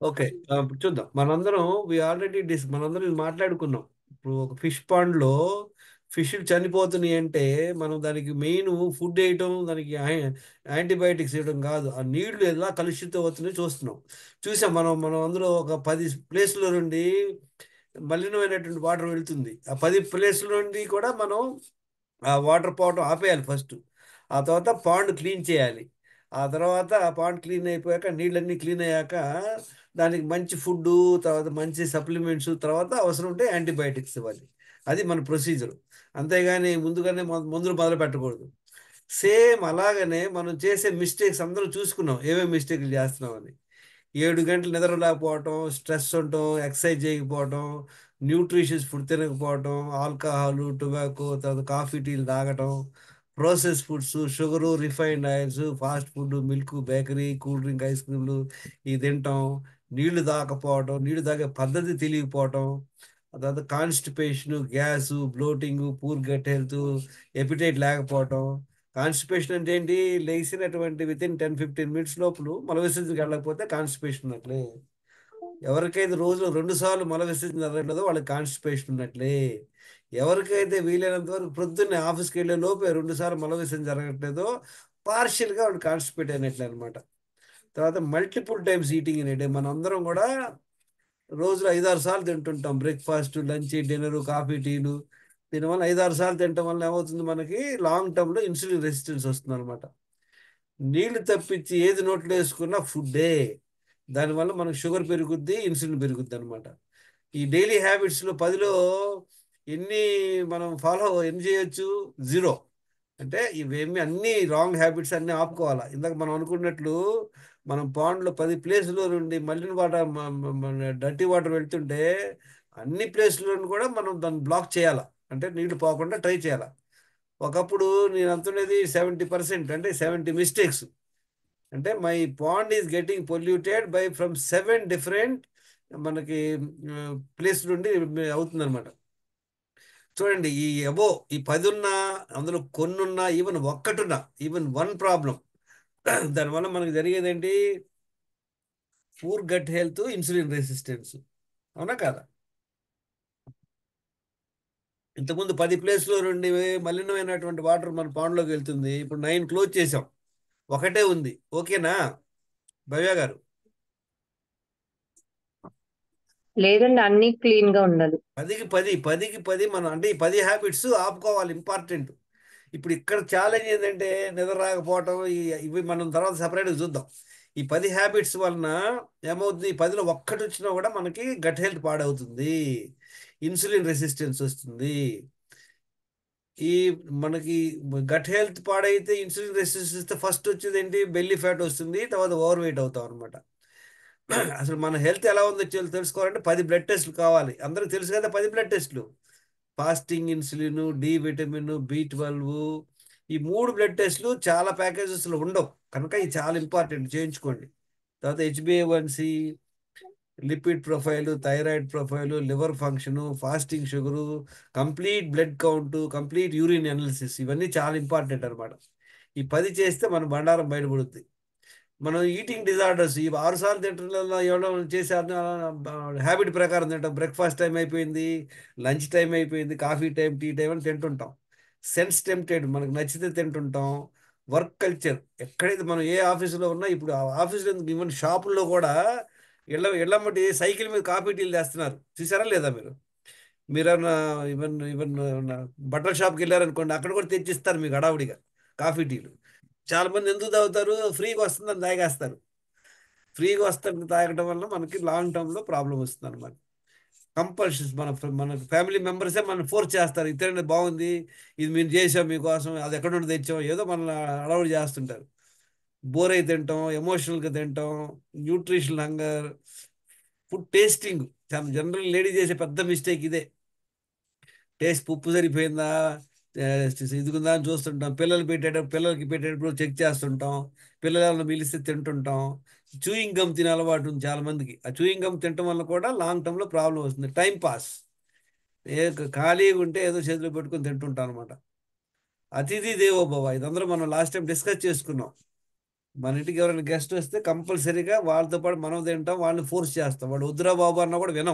Okay ఆ, ఇప్పుడు చూద్దాం మనందరం వి ఆల్రెడీ డిస్ మనందరం ఇది మాట్లాడుకున్నాం ఇప్పుడు ఒక ఫిష్ పాండ్ లో ఫిష్ చనిపోతున్నాయి అంటే మనం దానికి మెయిన్ ఫుడ్ వేయటం దానికి యాంటీబయాటిక్స్ వేయడం కాదు ఆ నీళ్లు ఎలా కలుషితం అవుతున్నాయో చూస్తున్నాం చూసాం మనం మనం అందులో ఒక పది ప్లేస్లో నుండి మలినమైనటువంటి వాటర్ వెళ్తుంది ఆ పది ప్లేస్ల నుండి కూడా మనం ఆ వాటర్ పోవటం ఆపేయాలి ఫస్ట్ ఆ తర్వాత పాండ్ క్లీన్ చేయాలి ఆ తర్వాత ఆ పాండ్ క్లీన్ అయిపోయాక నీళ్ళన్నీ క్లీన్ అయ్యాక దానికి మంచి ఫుడ్ తర్వాత మంచి సప్లిమెంట్స్ తర్వాత అవసరం ఉంటే యాంటీబయాటిక్స్ ఇవ్వాలి అది మన ప్రొసీజర్ అంతేగాని ముందుగానే మొ- మందులు మొదలు పెట్టకూడదు సేమ్ అలాగనే మనం చేసే మిస్టేక్స్ అందరూ చూసుకున్నాం ఏమేమి మిస్టేక్లు చేస్తున్నామని ఏడు గంటలు నిద్ర లేకపోవటం స్ట్రెస్ ఉండటం ఎక్సర్సైజ్ చేయకపోవటం న్యూట్రిషియస్ ఫుడ్ తినకపోవటం ఆల్కహాల్ టొబాకో తర్వాత కాఫీ టీలు తాగటం process foods sugar refined oils fast food milk bakery cool drink ice క్రీమ్లు ఇవి తినటం నీళ్లు తాగకపోవటం నీళ్లు తాగే పద్ధతి తెలియకపోవటం ఆ తర్వాత constipation gas bloating poor gut health appetite లేకపోవటం కాన్స్టిపేషన్ అంటే ఏంటి లేచినటువంటి within ten fifteen minutes లోపల మల విసర్జనకి వెళ్ళకపోతే కాన్స్టిపేషన్ ఉన్నట్లే ఎవరికైతే రోజులో రెండు సార్లు మల విసర్జన జరగట్లేదో వాళ్ళకి కాన్స్టిపేషన్ ఉన్నట్లే ఎవరికైతే వీలైనంత వరకు ప్రొద్దున్నే ఆఫీస్కి వెళ్ళే లోపే రెండు సార్లు మల విసర్జన జరగట్లేదో పార్షియల్గా వాళ్ళు కాన్స్టిపేట్ అయినట్లే అనమాట తర్వాత multiple times eating in day మనం అందరం కూడా రోజులో ఐదారు సార్లు తింటుంటాం బ్రేక్ఫాస్ట్ లంచ్ డిన్నర్ కాఫీ టీలు దీనివల్ల ఐదారు సార్లు తినటం వల్ల ఏమవుతుంది మనకి లాంగ్ టర్మ్లో ఇన్సులిన్ రెసిస్టెన్స్ వస్తుంది అనమాట నీళ్లు తప్పించి ఏది నోట్లో వేసుకున్నా ఫుడ్డే దానివల్ల మనకు షుగర్ పెరుగుద్ది ఇన్సులిన్ పెరుగుద్ది అనమాట ఈ డైలీ హ్యాబిట్స్లో పదిలో ఎన్ని మనం ఫాలో ఎన్ని చేయొచ్చు జీరో అంటే ఇవేమి అన్ని రాంగ్ హ్యాబిట్స్ అన్ని ఆపుకోవాలా ఇందాక మనం అనుకున్నట్లు మనం పాండ్లో పది ప్లేసులో నుండి మళ్ళీ వాటర్ డర్టీ వాటర్ వెళ్తుంటే అన్ని ప్లేస్లో కూడా మనం దాన్ని బ్లాక్ చేయాలా అంటే నీళ్లు పోకుండా ట్రై చేయాలా ఒకప్పుడు నేను అంటున్నది సెవెంటీ పర్సెంట్ అంటే సెవెంటీ మిస్టేక్స్ అంటే my pond is getting polluted by from seven different మనకి ప్లేస్ నుండి అవుతుంది అనమాట చూడండి ఈ అబో ఈ పది ఉన్నా అందులో కొన్ని ఉన్నా ఈవెన్ ఒక్కటున్నా ఈవెన్ వన్ ప్రాబ్లం దానివల్ల మనకు జరిగేది ఏంటి poor gut health insulin resistance అవునా కాదా ఇంతకుముందు పది ప్లేస్లో నుండి మలినమైనటువంటి వాటర్ మన పాండ్లోకి వెళ్తుంది ఇప్పుడు నైన్ క్లోజ్ చేసాం ఒకటే ఉంది ఓకేనా భవ్య గారు లేదండి అన్ని క్లీన్ గా ఉండాలి పదికి పది పదికి పది మనం అంటే ఈ పది హ్యాబిట్స్ ఆపుకోవాలి ఇంపార్టెంట్ ఇప్పుడు ఇక్కడ ఛాలెంజ్ ఏంటంటే నిద్ర రాకపోవటం ఈ ఇవి మనం తర్వాత సపరేట్గా చూద్దాం ఈ పది హ్యాబిట్స్ వలన ఏమవుతుంది ఈ పదిలో ఒక్కటి వచ్చినా కూడా మనకి గట్ హెల్త్ పాడవుతుంది ఇన్సులిన్ రెసిస్టెన్స్ వస్తుంది ఈ మనకి గట్ హెల్త్ పాడైతే ఇన్సులిన్ రెసిస్టెన్స్ ఫస్ట్ వచ్చేది ఏంటి బెల్లీ ఫ్యాట్ వస్తుంది తర్వాత ఓవర్ వెయిట్ అవుతాం అనమాట అసలు మన హెల్త్ ఎలా ఉందో తెలు- తెలుసుకోవాలంటే పది బ్లడ్ టెస్ట్లు కావాలి అందరికి తెలుసు కదా పది బ్లడ్ టెస్ట్లు fasting insulin D vitamin B twelve ఈ మూడు బ్లడ్ టెస్ట్లు చాలా ప్యాకేజెస్లో ఉండవు కనుక ఇది చాలా ఇంపార్టెంట్ చేయించుకోండి తర్వాత హెచ్బిఏవన్సి lipid profile thyroid profile liver function fasting sugar complete blood count complete urine analysis ఇవన్నీ చాలా ఇంపార్టెంట్ అనమాట ఈ పది చేస్తే మన బండారం బయటపడుద్ది మనం ఈటింగ్ డిజార్డర్స్ ఈ ఆరు సార్లు తింటున్న ఇవ్వడం చేసే హ్యాబిట్ ప్రకారం తింటాం బ్రేక్ఫాస్ట్ టైం అయిపోయింది లంచ్ టైం అయిపోయింది కాఫీ టైం టీ టైం అని తింటుంటాం సెన్స్ టెంప్టెడ్ మనకు నచ్చితే తింటుంటాం వర్క్ కల్చర్ ఎక్కడైతే మనం ఏ ఆఫీసులో ఉన్నా ఇప్పుడు ఆ ఆఫీసులో ఈవెన్ షాపుల్లో కూడా ఇళ్ళ ఇళ్ళమ్మటి సైకిల్ మీద కాఫీ టీలు చేస్తున్నారు చూసారా లేదా మీరు మీరన్నా ఈవెన్ ఈవెన్ బట్టల షాప్కి వెళ్ళారనుకోండి అక్కడ కూడా తెచ్చిస్తారు మీకు హడావుడిగా కాఫీ టీలు చాలా మంది ఎందుకు తాగుతారు ఫ్రీగా వస్తుందని తాగేస్తారు ఫ్రీగా వస్తుంది తాగడం వల్ల మనకి లాంగ్ టర్మ్లో ప్రాబ్లం వస్తుంది అనమాట కంపల్షన్స్ మన మన ఫ్యామిలీ మెంబర్సే మనం ఫోర్స్ చేస్తారు ఇది తినండి బాగుంది ఇది మేము చేసాం మీకోసం అది ఎక్కడ నుండి తెచ్చాం ఏదో మనల్ని అలవాటు చేస్తుంటారు బోర్ అయి తింటాం ఎమోషనల్గా తింటాం న్యూట్రిషన్ హంగర్ ఫుడ్ టేస్టింగ్ చాలా జనరల్ లేడీ చేసే పెద్ద మిస్టేక్ ఇదే టేస్ట్ ఉప్పు సరిపోయిందా ఇదిగుందా అని చూస్తుంటాం పిల్లలు పెట్టేటప్పుడు పిల్లలకి పెట్టేటప్పుడు చెక్ చేస్తుంటాం పిల్లలను మిలిస్తే తింటుంటాం చూయింగ్ గమ్ తినే అలవాటు ఉంది చాలా మందికి ఆ చూయింగ్ గమ్ తినటం వల్ల కూడా లాంగ్ టర్మ్లో ప్రాబ్లం వస్తుంది టైం పాస్ ఏ ఖాళీగా ఉంటే ఏదో చేతిలో పెట్టుకొని తింటుంటాం అనమాట అతిథి దేవోభవ ఇదందరూ మనం లాస్ట్ టైం డిస్కస్ చేసుకున్నాం మన ఇంటికి ఎవరైనా గెస్ట్ వస్తే కంపల్సరీగా వాళ్ళతో పాటు మనం తింటాం వాళ్ళని ఫోర్స్ చేస్తాం వాడు వద్దురా బాబు అన్నా కూడా వినం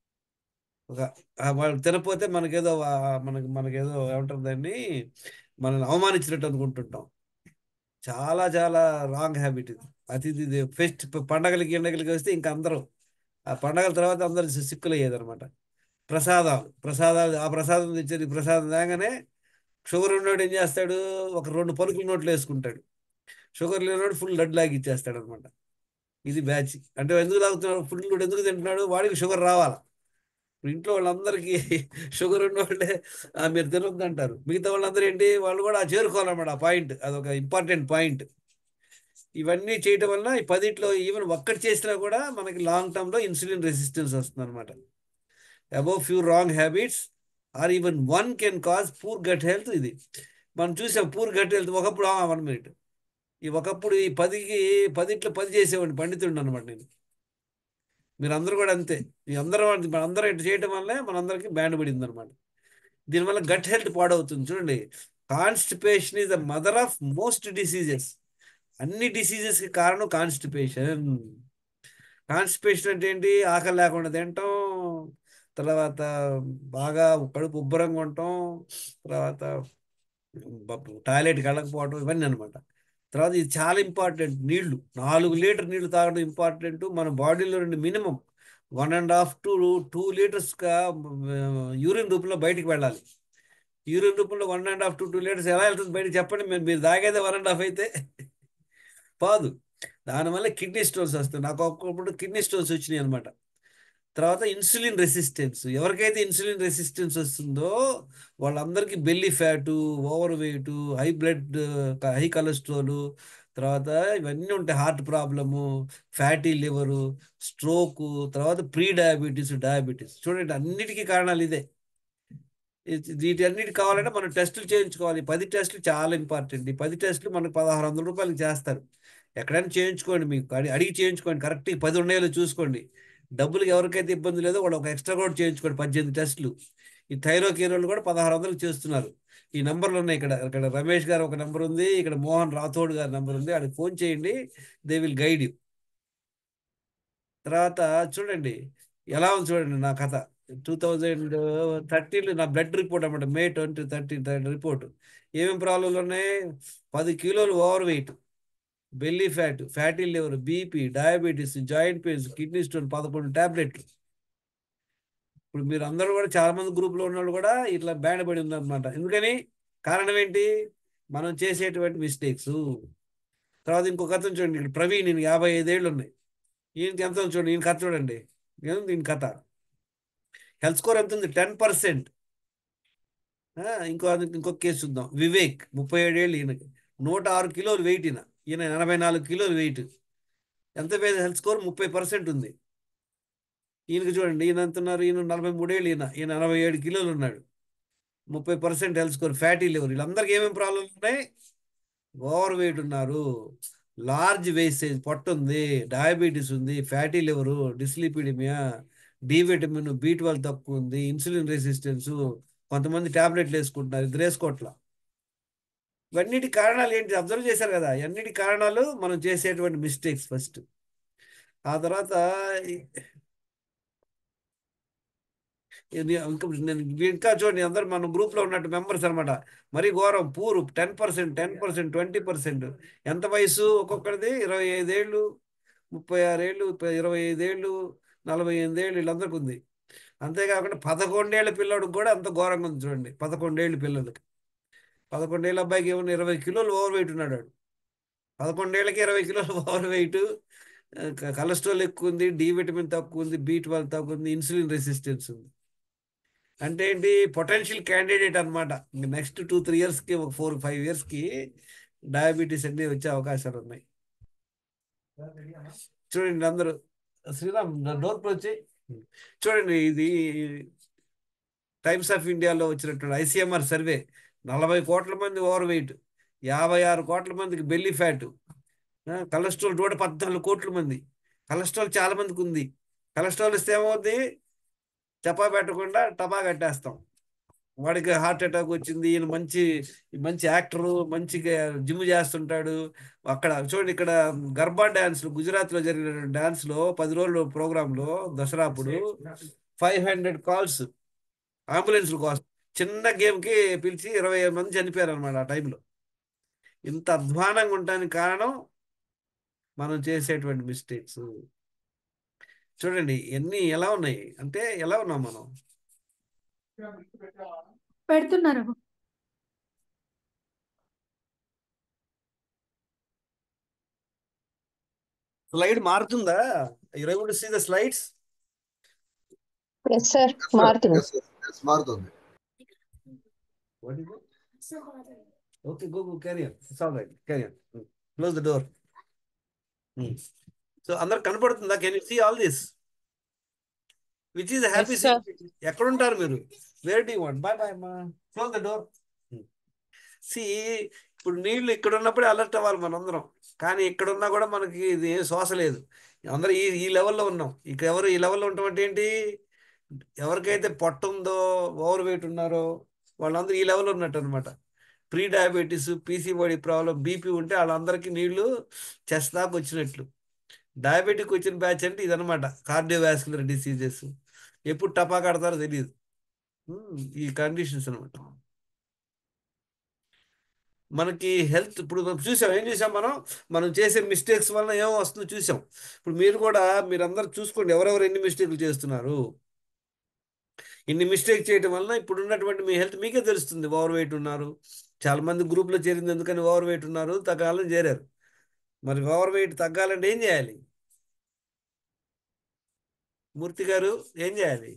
ఒక ఆ వాళ్ళు తినపోతే మనకేదో ఆ మనకి మనకేదో ఏమంటారు దాన్ని మనల్ని అవమానించినట్టు అనుకుంటుంటాం చాలా చాలా రాంగ్ హ్యాబిట్ ఇది అతిథి ఇది ఫెస్ట్ పండగలకి ఎండగలకి వస్తే ఇంకా అందరూ ఆ పండగల తర్వాత అందరూ సిక్కులు అయ్యేది అనమాట ప్రసాదాలు ప్రసాదాలు ఆ ప్రసాదం తెచ్చేది ఈ ప్రసాదం తేగానే షుగర్ ఉన్నోడు ఏం చేస్తాడు ఒక రెండు పలుకులు నోట్లు వేసుకుంటాడు షుగర్ లేనివాడు ఫుల్ లడ్ లాగి ఇచ్చేస్తాడు అనమాట ఇది బ్యాచ్ అంటే ఎందుకు తాగుతున్నాడు ఫుల్ ఎందుకు తింటున్నాడు వాడికి షుగర్ రావాలా ఇప్పుడు ఇంట్లో వాళ్ళందరికీ షుగర్ ఉన్న వాళ్ళే "ఆ, మీరు తినొద్దు అంటారు మిగతా వాళ్ళందరూ ఏంటి వాళ్ళు కూడా చేరుకోవాలన్నమాట ఆ పాయింట్ అదొక ఇంపార్టెంట్ పాయింట్ ఇవన్నీ చేయటం వల్ల ఈ పదిట్లో ఈవెన్ ఒక్కటి చేసినా కూడా మనకి లాంగ్ టర్మ్లో ఇన్సులిన్ రెసిస్టెన్స్ వస్తుంది అనమాట above few wrong habits are even one can cause poor gut health ఇది మనం చూసాం పూర్ గట్ హెల్త్ ఒకప్పుడు వన్ మినిట్ ఈ ఒకప్పుడు ఈ పదికి పదిట్లో పది చేసేవాడిని పండితుడిని అనమాట నేను మీరు అందరూ కూడా అంతే ఈ అందరూ మనందరం ఇట్లా చేయటం వల్లే మనందరికీ బ్యాండ్ పడింది అనమాట దీనివల్ల గట్ హెల్త్ పాడవుతుంది చూడండి constipation is the mother of most diseases అన్ని డిసీజెస్కి కారణం కాన్స్టిపేషన్ కాన్స్టిపేషన్ అంటే ఏంటి ఆకలి లేకుండా తినటం తర్వాత బాగా కడుపు ఉబ్బరంగా ఉండటం తర్వాత టాయిలెట్కి వెళ్ళకపోవడం ఇవన్నీ అనమాట తర్వాత ఇది చాలా ఇంపార్టెంట్ నీళ్లు నాలుగు లీటర్ నీళ్లు తాగడం ఇంపార్టెంట్ మన బాడీలో నుండి minimum one and half to two లీటర్స్గా యూరిన్ రూపంలో బయటికి వెళ్ళాలి యూరిన్ రూపంలో one and half to two liters ఎలా వెళ్తుంది బయటికి చెప్పండి మీరు మీరు తాగేదే వన్ అండ్ హాఫ్ అయితే పాదు దానివల్ల కిడ్నీ స్టోన్స్ వస్తాయి నాకు ఒక్కొక్కప్పుడు కిడ్నీ స్టోన్స్ వచ్చినాయి అనమాట తర్వాత ఇన్సులిన్ రెసిస్టెన్స్ ఎవరికైతే ఇన్సులిన్ రెసిస్టెన్స్ వస్తుందో వాళ్ళందరికీ belly fat overweight high blood high cholesterol తర్వాత ఇవన్నీ ఉంటాయి heart problem fatty liver stroke తర్వాత ప్రీ డయాబెటీస్ డయాబెటీస్ చూడండి అన్నిటికీ కారణాలు ఇదే ఇది- వీటి అన్నిటి కావాలంటే మనం టెస్టులు చేయించుకోవాలి ఈ పది టెస్టులు చాలా ఇంపార్టెంట్ ఈ పది టెస్టులు మనకు పదహారు వందల రూపాయలకి చేస్తారు ఎక్కడైనా చేయించుకోండి మీకు అడి- అడిగి చేయించుకోండి కరెక్ట్ పది ఉన్నాయో చూసుకోండి డబ్బులకి ఎవరికైతే ఇబ్బంది లేదో వాళ్ళు ఒక ఎక్స్ట్రా కూడా చేయించుకోండి పద్దెనిమిది టెస్టులు ఈ థైరో కేరోలు కూడా పదహారు వందలకు చేస్తున్నారు ఈ నంబర్లు ఉన్నాయి ఇక్కడ ఇక్కడ రమేష్ గారు ఒక నెంబర్ ఉంది ఇక్కడ మోహన్ రాథోడ్ గారి నెంబర్ ఉంది అడిగి ఫోన్ చేయండి దే విల్ గైడ్ యూ తర్వాత చూడండి ఎలా ఉంది చూడండి నా కథ టూ థౌజండ్ థర్టీన్లో నా బ్లడ్ రిపోర్ట్ అన్నమాట మే ట్వంటీ థర్టీన్ రిపోర్ట్ ఏమేమి ప్రాబ్లంలు ఉన్నాయి పది కిలోలు overweight belly fat fatty liver BP diabetes joint pains kidney stone పదకొండు టాబ్లెట్లు ఇప్పుడు మీరు అందరూ కూడా చాలా మంది గ్రూప్లో ఉన్న వాళ్ళు కూడా ఇట్లా బ్యాండ్ పడి ఉందన్నమాట ఎందుకని కారణం ఏంటి మనం చేసేటువంటి మిస్టేక్స్ తర్వాత ఇంకొక అతను చూడండి ఇక్కడ ప్రవీణ్ నేను యాభై ఐదేళ్ళు ఉన్నాయి ఈయనకి ఎంత ఉంది చూడండి ఈయన కథ చూడండి ఏం దీని కథ హెల్త్ స్కోర్ ఎంత ఉంది టెన్ పర్సెంట్ ఇంకో ఇంకొక కేసు చూద్దాం వివేక్ ముప్పై ఏడేళ్ళు ఈయనకి నూట ఆరు కిలోలు వెయిట్ ఈయన ఈయన ఎనభై నాలుగు కిలోలు వెయిట్ ఎంత హెల్త్ స్కోర్ ముప్పై పర్సెంట్ ఉంది ఈయనకి చూడండి ఈయన ఎంత ఉన్నారు ఈయన నలభై మూడేళ్ళు ఈయన ఈయన ఎనభై ఏడు కిలోలు ఉన్నాడు ముప్పై percent health score fatty liver వీళ్ళందరికీ ఏమేమి ప్రాబ్లమ్స్ ఉన్నాయి ఓవర్ వెయిట్ ఉన్నారు లార్జ్ వేస్టేజ్ పొట్ట ఉంది డయాబెటీస్ ఉంది fatty liver dyslipidemia D vitamin B twelve తక్కువ ఉంది ఇన్సులిన్ రెసిస్టెన్స్ కొంతమంది టాబ్లెట్లు వేసుకుంటున్నారు ఇద్దరు వేసుకోవట్లా ఇవన్నిటి కారణాలు ఏంటి అబ్జర్వ్ చేశారు కదా అన్నిటి కారణాలు మనం చేసేటువంటి మిస్టేక్స్ ఫస్ట్ ఆ తర్వాత ఈ- ఇది ఇంకా నేను ఇంకా చూడండి అందరు మన గ్రూప్ లో ఉన్నట్టు మెంబర్స్ అన్నమాట మరీ ఘోరం poor ten percent ten percent twenty percent ఎంత వయసు ఒక్కొక్కరిది ఇరవై ఐదేళ్ళు ముప్పై ఆరేళ్ళు ముప్పై- ఇరవై ఐదేళ్ళు నలభై ఎనిమిదేళ్ళు వీళ్ళందరికీ ఉంది అంతేకాకుండా పదకొండేళ్ల పిల్లడికి కూడా అంత ఘోరంగా ఉంది చూడండి పదకొండేళ్ళ పిల్లలకి పదకొండేళ్ళ అబ్బాయికి ఏమన్నా ఇరవై కిలోలు ఓవర్ వెయిట్ ఉన్నాడు వాడు. పదకొండేళ్ళకి ఇరవై కిలోలు ఓవర్ వెయిట్ కొలెస్ట్రాల్ ఎక్కువ ఉంది డి విటమిన్ తక్కువ ఉంది బి ట్వెల్వ్ తక్కువ ఉంది ఇన్సులిన్ రెసిస్టెన్స్ ఉంది అంటే ఏంటి పొటెన్షియల్ క్యాండిడేట్ అనమాట నెక్స్ట్ టూ త్రీ ఇయర్స్కి ఒక ఫోర్ ఫైవ్ ఇయర్స్కి డయాబెటీస్ అన్ని వచ్చే అవకాశాలు ఉన్నాయి చూడండి అందరూ శ్రీరామ్ డోర్ వచ్చి చూడండి ఇది టైమ్స్ ఆఫ్ ఇండియాలో వచ్చినటువంటి ఐసీఎంఆర్ సర్వే నలభై కోట్ల మంది ఓవర్ వెయిట్ యాభై ఆరు కోట్ల మందికి బెల్లీ ఫ్యాట్ కొలెస్ట్రాల్ నూట పద్నాలుగు కోట్ల మంది కొలెస్ట్రాల్ చాలా మందికి ఉంది కొలెస్ట్రాల్ ఇస్తే ఏమవుద్ది చపా పెట్టకుండా టపా కట్టేస్తాం వాడికి హార్ట్ అటాక్ వచ్చింది ఈయన మంచి మంచి యాక్టర్ మంచిగా జిమ్ చేస్తుంటాడు అక్కడ చూడండి ఇక్కడ గర్భా డ్యాన్స్ గుజరాత్ లో జరిగిన డ్యాన్స్ లో పది రోజుల ప్రోగ్రామ్ లో దసరా అప్పుడు ఫైవ్ హండ్రెడ్ కాల్స్ అంబులెన్స్ కోసం చిన్న గేమ్ కి పిలిచి ఇరవై మంది చనిపోయారు అనమాట ఆ టైంలో ఇంత అధ్వానంగా ఉండడానికి కారణం మనం చేసేటువంటి మిస్టేక్స్ చూడండి ఎన్ని ఎలా ఉన్నాయి అంటే ఎలా ఉన్నాం మనం పెడుతున్నారు స్లైడ్ మారుతుందా you're see the slides yes sir మారుతుంది Yes, yes, yes, మారుతుంది What is it? Okay, go, go, carry on. It's all right. Carry on. Hmm. Close the door. Hmm. So, అందరు కనపడుతుందా can you see all this which is happy Yes, sir. ఎక్కడ ఉంటారు మీరు where do want boy boy అమ్మా close the door సి ఇప్పుడు నీళ్లు ఇక్కడ ఉన్నప్పుడే అలర్ట్ అవ్వాలి మనందరం కానీ ఇక్కడ ఉన్నా కూడా మనకి ఇది ఏం శ్వాస లేదు అందరూ ఈ ఈ లెవెల్లో ఉన్నాం ఇక ఎవరు ఈ లెవెల్లో ఉండటం అంటే ఏంటి ఎవరికైతే పొట్ట ఉందో ఓవర్ వెయిట్ ఉన్నారో వాళ్ళందరూ ఈ లెవెల్లో ఉన్నట్టు అనమాట prediabetes PCOD problem BP ఉంటే వాళ్ళందరికీ నీళ్లు చెస్ట్ దాకా వచ్చినట్లు డయాబెటిక్ వచ్చిన బ్యాచ్ అంటే ఇదనమాట కార్డియోవాస్కులర్ డిసీజెస్ ఎప్పుడు టపా కడతారో తెలియదు ఉమ్, ఈ కండిషన్స్ అనమాట మనకి హెల్త్ ఇప్పుడు మనం చూసాం ఏం చూసాం మనం మనం చేసే మిస్టేక్స్ వల్ల ఏమో వస్తుందో చూసాం ఇప్పుడు మీరు కూడా మీరందరూ చూసుకోండి ఎవరెవరు ఎన్ని మిస్టేక్లు చేస్తున్నారు ఇన్ని మిస్టేక్ చేయడం వలన ఇప్పుడు ఉన్నటువంటి మీ హెల్త్ మీకే తెలుస్తుంది ఓవర్ వెయిట్ ఉన్నారు చాలా మంది గ్రూప్లో చేరింది ఎందుకని ఓవర్ వెయిట్ ఉన్నారు తగ్గాలని చేరారు మరి ఓవర్ వెయిట్ తగ్గాలంటే ఏం చేయాలి మూర్తి గారు ఏం చేయాలి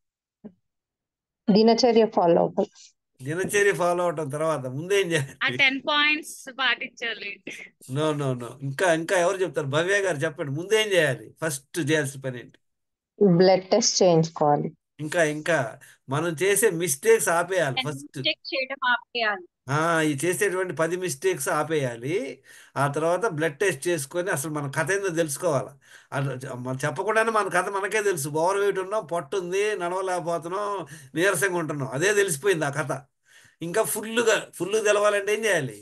దినచర్య ఫాలో అవ్వాలి దినచర్య ఫాలో అవటం తర్వాత ముందేం ఆ చేయాలి టెన్ పాయింట్స్ పాటించాలి నో నో నో ఇంకా ఇంకా ఎవరు చెప్తారు భవ్య గారు చెప్పండి ముందేం చేయాలి ఫస్ట్ చేయాల్సిన పని ఏంటి బ్లడ్ టెస్ట్ చేయించుకోవాలి ఇంకా ఇంకా మనం చేసే మిస్టేక్స్ ఆపేయాలి ఫస్ట్ చెక్ చేయడం ఆపేయాలి ఆ, ఈ చేసేటువంటి పది మిస్టేక్స్ ఆపేయాలి ఆ తర్వాత బ్లడ్ టెస్ట్ చేసుకొని అసలు మన కథ ఏందో తెలుసుకోవాలి అది మనం చెప్పకుండానే మన కథ మనకే తెలుసు ఓవర్ వెయిట్ ఉన్నాం పొట్టు ఉంది నడవలేకపోతున్నాం నీరసంగా ఉంటున్నాం అదే తెలిసిపోయింది ఆ కథ ఇంకా ఫుల్గా ఫుల్ తెలవాలంటే ఏం చేయాలి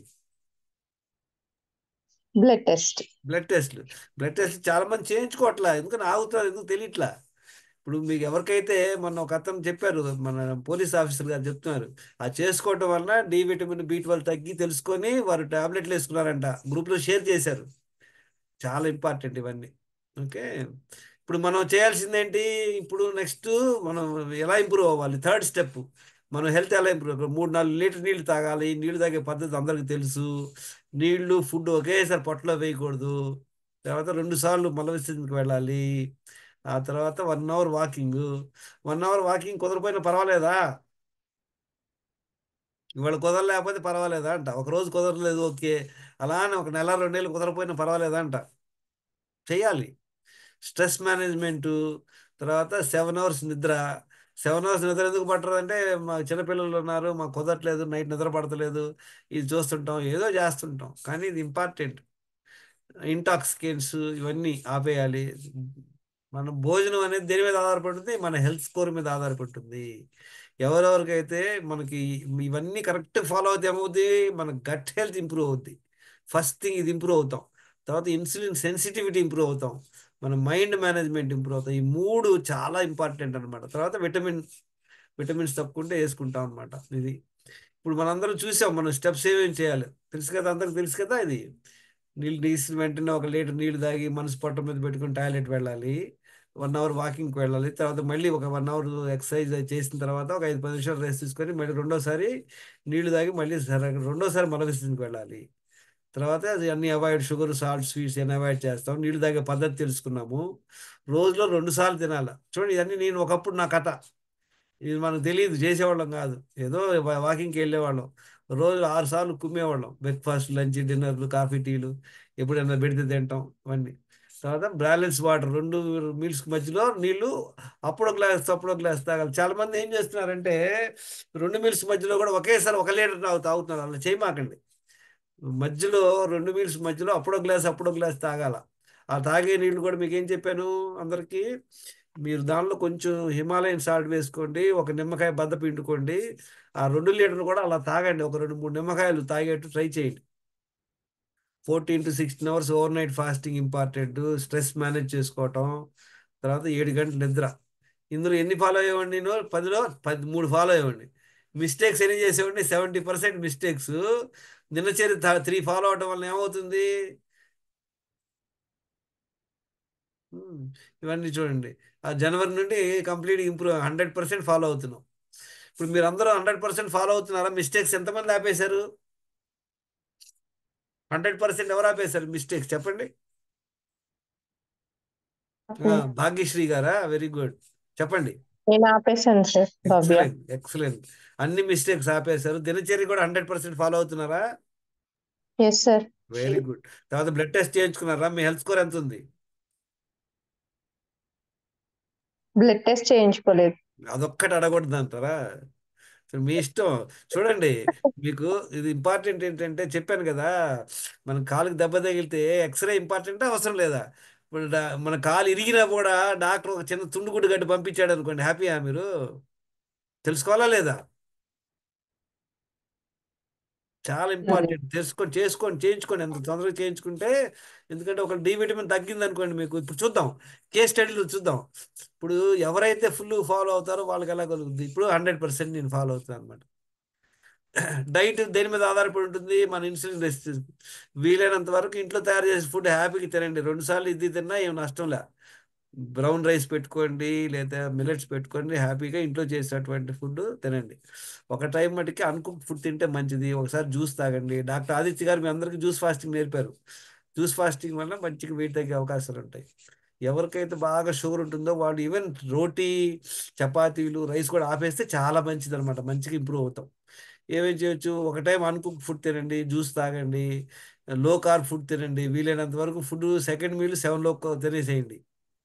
బ్లడ్ టెస్ట్ బ్లడ్ టెస్ట్లు బ్లడ్ టెస్ట్ చాలా మంది చేయించుకోవట్లా ఎందుకని ఆగుతారు ఎందుకు తెలియట్లా ఇప్పుడు మీకు ఎవరికైతే మొన్న ఒక అతను చెప్పారు మన పోలీస్ ఆఫీసర్ గారు చెప్తున్నారు ఆ చేసుకోవటం వలన డి విటమిన్ బి ట్వెల్వ్ తగ్గి తెలుసుకొని వారు టాబ్లెట్లు వేసుకున్నారంట గ్రూప్లో షేర్ చేశారు చాలా ఇంపార్టెంట్ ఇవన్నీ ఓకే ఇప్పుడు మనం చేయాల్సింది ఏంటి ఇప్పుడు నెక్స్ట్ మనం ఎలా ఇంప్రూవ్ అవ్వాలి థర్డ్ స్టెప్ మనం హెల్త్ ఎలా ఇంప్రూవ్ మూడు నాలుగు లీటర్ నీళ్లు తాగాలి నీళ్లు తాగే పద్ధతి అందరికీ తెలుసు నీళ్లు ఫుడ్ ఒకేసారి పొట్టలో వేయకూడదు తర్వాత రెండు సార్లు మల విసర్జనకి వెళ్ళాలి ఆ తర్వాత one hour walking one hour walking కుదరపోయినా పర్వాలేదా ఇవాళ కుదరలేకపోతే పర్వాలేదా అంట ఒక రోజు కుదరలేదు ఓకే అలానే ఒక నెల రెండు నెలలు కుదరపోయినా పర్వాలేదా అంట చేయాలి స్ట్రెస్ మేనేజ్మెంట్ తర్వాత సెవెన్ అవర్స్ నిద్ర సెవెన్ అవర్స్ నిద్ర ఎందుకు పట్టరు అంటే మా చిన్నపిల్లలు ఉన్నారు మాకు కుదరట్లేదు నైట్ నిద్ర పడతలేదు ఇది చూస్తుంటాం ఏదో చేస్తుంటాం కానీ ఇది ఇంపార్టెంట్ ఇంటాక్సికెంట్స్ ఇవన్నీ ఆపేయాలి మన భోజనం అనేది దేని మీద ఆధారపడుతుంది మన హెల్త్ స్కోర్ మీద ఆధారపడుతుంది ఎవరెవరికైతే మనకి ఇవన్నీ కరెక్ట్ ఫాలో అవుతే ఏమవుతుంది మన గట్ హెల్త్ ఇంప్రూవ్ అవుద్ది ఫస్ట్ థింగ్ ఇది ఇంప్రూవ్ అవుతాం తర్వాత ఇన్సులిన్ సెన్సిటివిటీ ఇంప్రూవ్ అవుతాం మన మైండ్ మేనేజ్మెంట్ ఇంప్రూవ్ అవుతాం ఈ మూడు చాలా ఇంపార్టెంట్ అనమాట తర్వాత విటమిన్ విటమిన్స్ తప్పుకుంటే వేసుకుంటాం అనమాట ఇది ఇప్పుడు మనందరం చూసాం మనం స్టెప్స్ ఏమేమి చేయాలి తెలుసు కదా అందరికి తెలుసు కదా ఇది నీళ్ళు తీసిన వెంటనే ఒక లీటర్ నీళ్ళు తాగి మనసు పొట్ట మీద పెట్టుకుని టాయిలెట్ వెళ్ళాలి వన్ అవర్ వాకింగ్కి వెళ్ళాలి తర్వాత మళ్ళీ ఒక వన్ అవర్ ఎక్సర్సైజ్ చేసిన తర్వాత ఒక ఐదు పది నిమిషాలు రెస్ట్ తీసుకొని మళ్ళీ రెండోసారి నీళ్లు తాగి మళ్ళీ సరే రెండోసారి మల విసర్జనకి వెళ్ళాలి తర్వాత అది అన్ని అవాయిడ్ షుగర్ సాల్ట్ స్వీట్స్ అన్ని అవాయిడ్ చేస్తాం నీళ్లు తాగే పద్ధతి తెలుసుకున్నాము రోజులో రెండు సార్లు తినాలి చూడండి ఇవన్నీ నేను ఒకప్పుడు నా కథ ఇది మనకు తెలియదు చేసేవాళ్ళం కాదు ఏదో వా- వాకింగ్కి వెళ్ళేవాళ్ళం రోజు ఆరు సార్లు కుమ్మేవాళ్ళం బ్రేక్ఫాస్ట్ లంచ్ డిన్నర్లు కాఫీ టీలు ఎప్పుడైనా పెడితే తింటాం ఇవన్నీ తర్వాత బ్యాలెన్స్ వాటర్ రెండు మీల్స్ మధ్యలో నీళ్లు అప్పుడో గ్లాస్ అప్పుడో గ్లాస్ తాగాలి చాలా మంది ఏం చేస్తున్నారంటే రెండు మీల్స్ మధ్యలో కూడా ఒకేసారి ఒక లీటర్ తాగు తాగుతున్నారు అలా చేయమాకండి మధ్యలో రెండు మీల్స్ మధ్యలో అప్పుడో గ్లాస్ అప్పుడో గ్లాస్ తాగాల ఆ తాగే నీళ్లు కూడా మీకు ఏం చెప్పాను అందరికీ మీరు దానిలో కొంచెం హిమాలయన్ సాల్ట్ వేసుకోండి ఒక నిమ్మకాయ బద్ద పిండుకోండి ఆ రెండు లీటర్లు కూడా అలా తాగండి ఒక రెండు మూడు నిమ్మకాయలు తాగేట్టు ట్రై చేయండి fourteen to sixteen hours overnight fasting important stress manage చేసుకోవటం తర్వాత ఏడు గంటల నిద్ర ఇందులో ఎన్ని ఫాలో అయ్యేవాడిని నేను పదిలో పది మూడు ఫాలో అయ్యేవాడిని మిస్టేక్స్ ఎన్ని చేసేవాడిని సెవెంటీ పర్సెంట్ మిస్టేక్స్ దినచర్య త్రీ ఫాలో అవడం వల్ల ఏమవుతుంది ఉమ్, ఇవన్నీ చూడండి ఆ జనవరి నుండి complete improve hundred percent follow అవుతున్నాం ఇప్పుడు మీరు అందరూ హండ్రెడ్ పర్సెంట్ ఫాలో అవుతున్నారా మిస్టేక్స్ ఎంతమంది ఆపేశారు హండ్రెడ్ పర్సెంట్ ఎవరు ఆపేశారు మిస్టేక్స్ చెప్పండి ఆ, భాగ్యశ్రీ గారా వెరీ గుడ్ చెప్పండి నేను ఆపేసాను సార్ భవ్య ఎక్సలెంట్ ఎక్సలెంట్ అన్ని మిస్టేక్స్ ఆపేశారు దినచర్య కూడా హండ్రెడ్ పర్సెంట్ ఫాలో అవుతున్నారా ఎస్ సార్ వెరీ గుడ్ తర్వాత బ్లడ్ టెస్ట్ చేయించుకున్నారా మీ హెల్త్ స్కోర్ ఎంత ఉంది బ్లడ్ టెస్ట్ చేయించుకోలేదు అదొక్కటి అడగకూడదు అంటారా సో మీ ఇష్టం చూడండి మీకు ఇది ఇంపార్టెంట్ ఏంటంటే చెప్పాను కదా మన కాలుకి దెబ్బ తగిలితే ఎక్స్రే ఇంపార్టెంట్ అవసరం లేదా ఇప్పుడు డా- మన కాలు ఇరిగినా కూడా డాక్టర్ ఒక చిన్న తుండుగుడ్డు గడ్డి పంపించాడు అనుకోండి హ్యాపీయా మీరు తెలుసుకోవాలా లేదా చాలా ఇంపార్టెంట్ తెలుసుకొని చేసుకొని చేయించుకోండి ఎంత తొందరగా చేయించుకుంటే ఎందుకంటే ఒక డి విటమిన్ తగ్గింది అనుకోండి మీకు ఇప్పుడు చూద్దాం కేస్ స్టడీలు చూద్దాం ఇప్పుడు ఎవరైతే ఫుల్ ఫాలో అవుతారో వాళ్ళకి ఎలా కలుగుతుంది ఇప్పుడు హండ్రెడ్ పర్సెంట్ నేను ఫాలో అవుతాను అనమాట డైట్ దేని మీద ఆధారపడి ఉంటుంది మన ఇన్సులిన్ రెసిస్టెన్స్ వీలైనంత వరకు ఇంట్లో తయారు చేసే ఫుడ్ హ్యాపీగా తినండి రెండు సార్లు ఇది తిన్నా ఏం నష్టం లే బ్రౌన్ రైస్ పెట్టుకోండి లేదా మిల్లెట్స్ పెట్టుకోండి హ్యాపీగా ఇంట్లో చేసేటువంటి ఫుడ్ తినండి ఒక టైం మటుకి అన్కుక్ ఫుడ్ తింటే మంచిది ఒకసారి జ్యూస్ తాగండి డాక్టర్ ఆదిత్య గారు మీ అందరికీ జ్యూస్ ఫాస్టింగ్ నేర్పారు జ్యూస్ ఫాస్టింగ్ వల్ల మంచిగా వెయిట్ తగ్గే అవకాశాలు ఉంటాయి ఎవరికైతే బాగా షుగర్ ఉంటుందో వాళ్ళు ఈవెన్ రోటీ చపాతీలు రైస్ కూడా ఆపేస్తే చాలా మంచిది అనమాట మంచిగా ఇంప్రూవ్ అవుతాం ఏమేం చేయొచ్చు ఒక టైం అన్కుక్ ఫుడ్ తినండి జ్యూస్ తాగండి లో కార్బ్ ఫుడ్ తినండి వీలైనంత వరకు ఫుడ్ సెకండ్ మీల్ సెవెన్ లో తినేసేయండి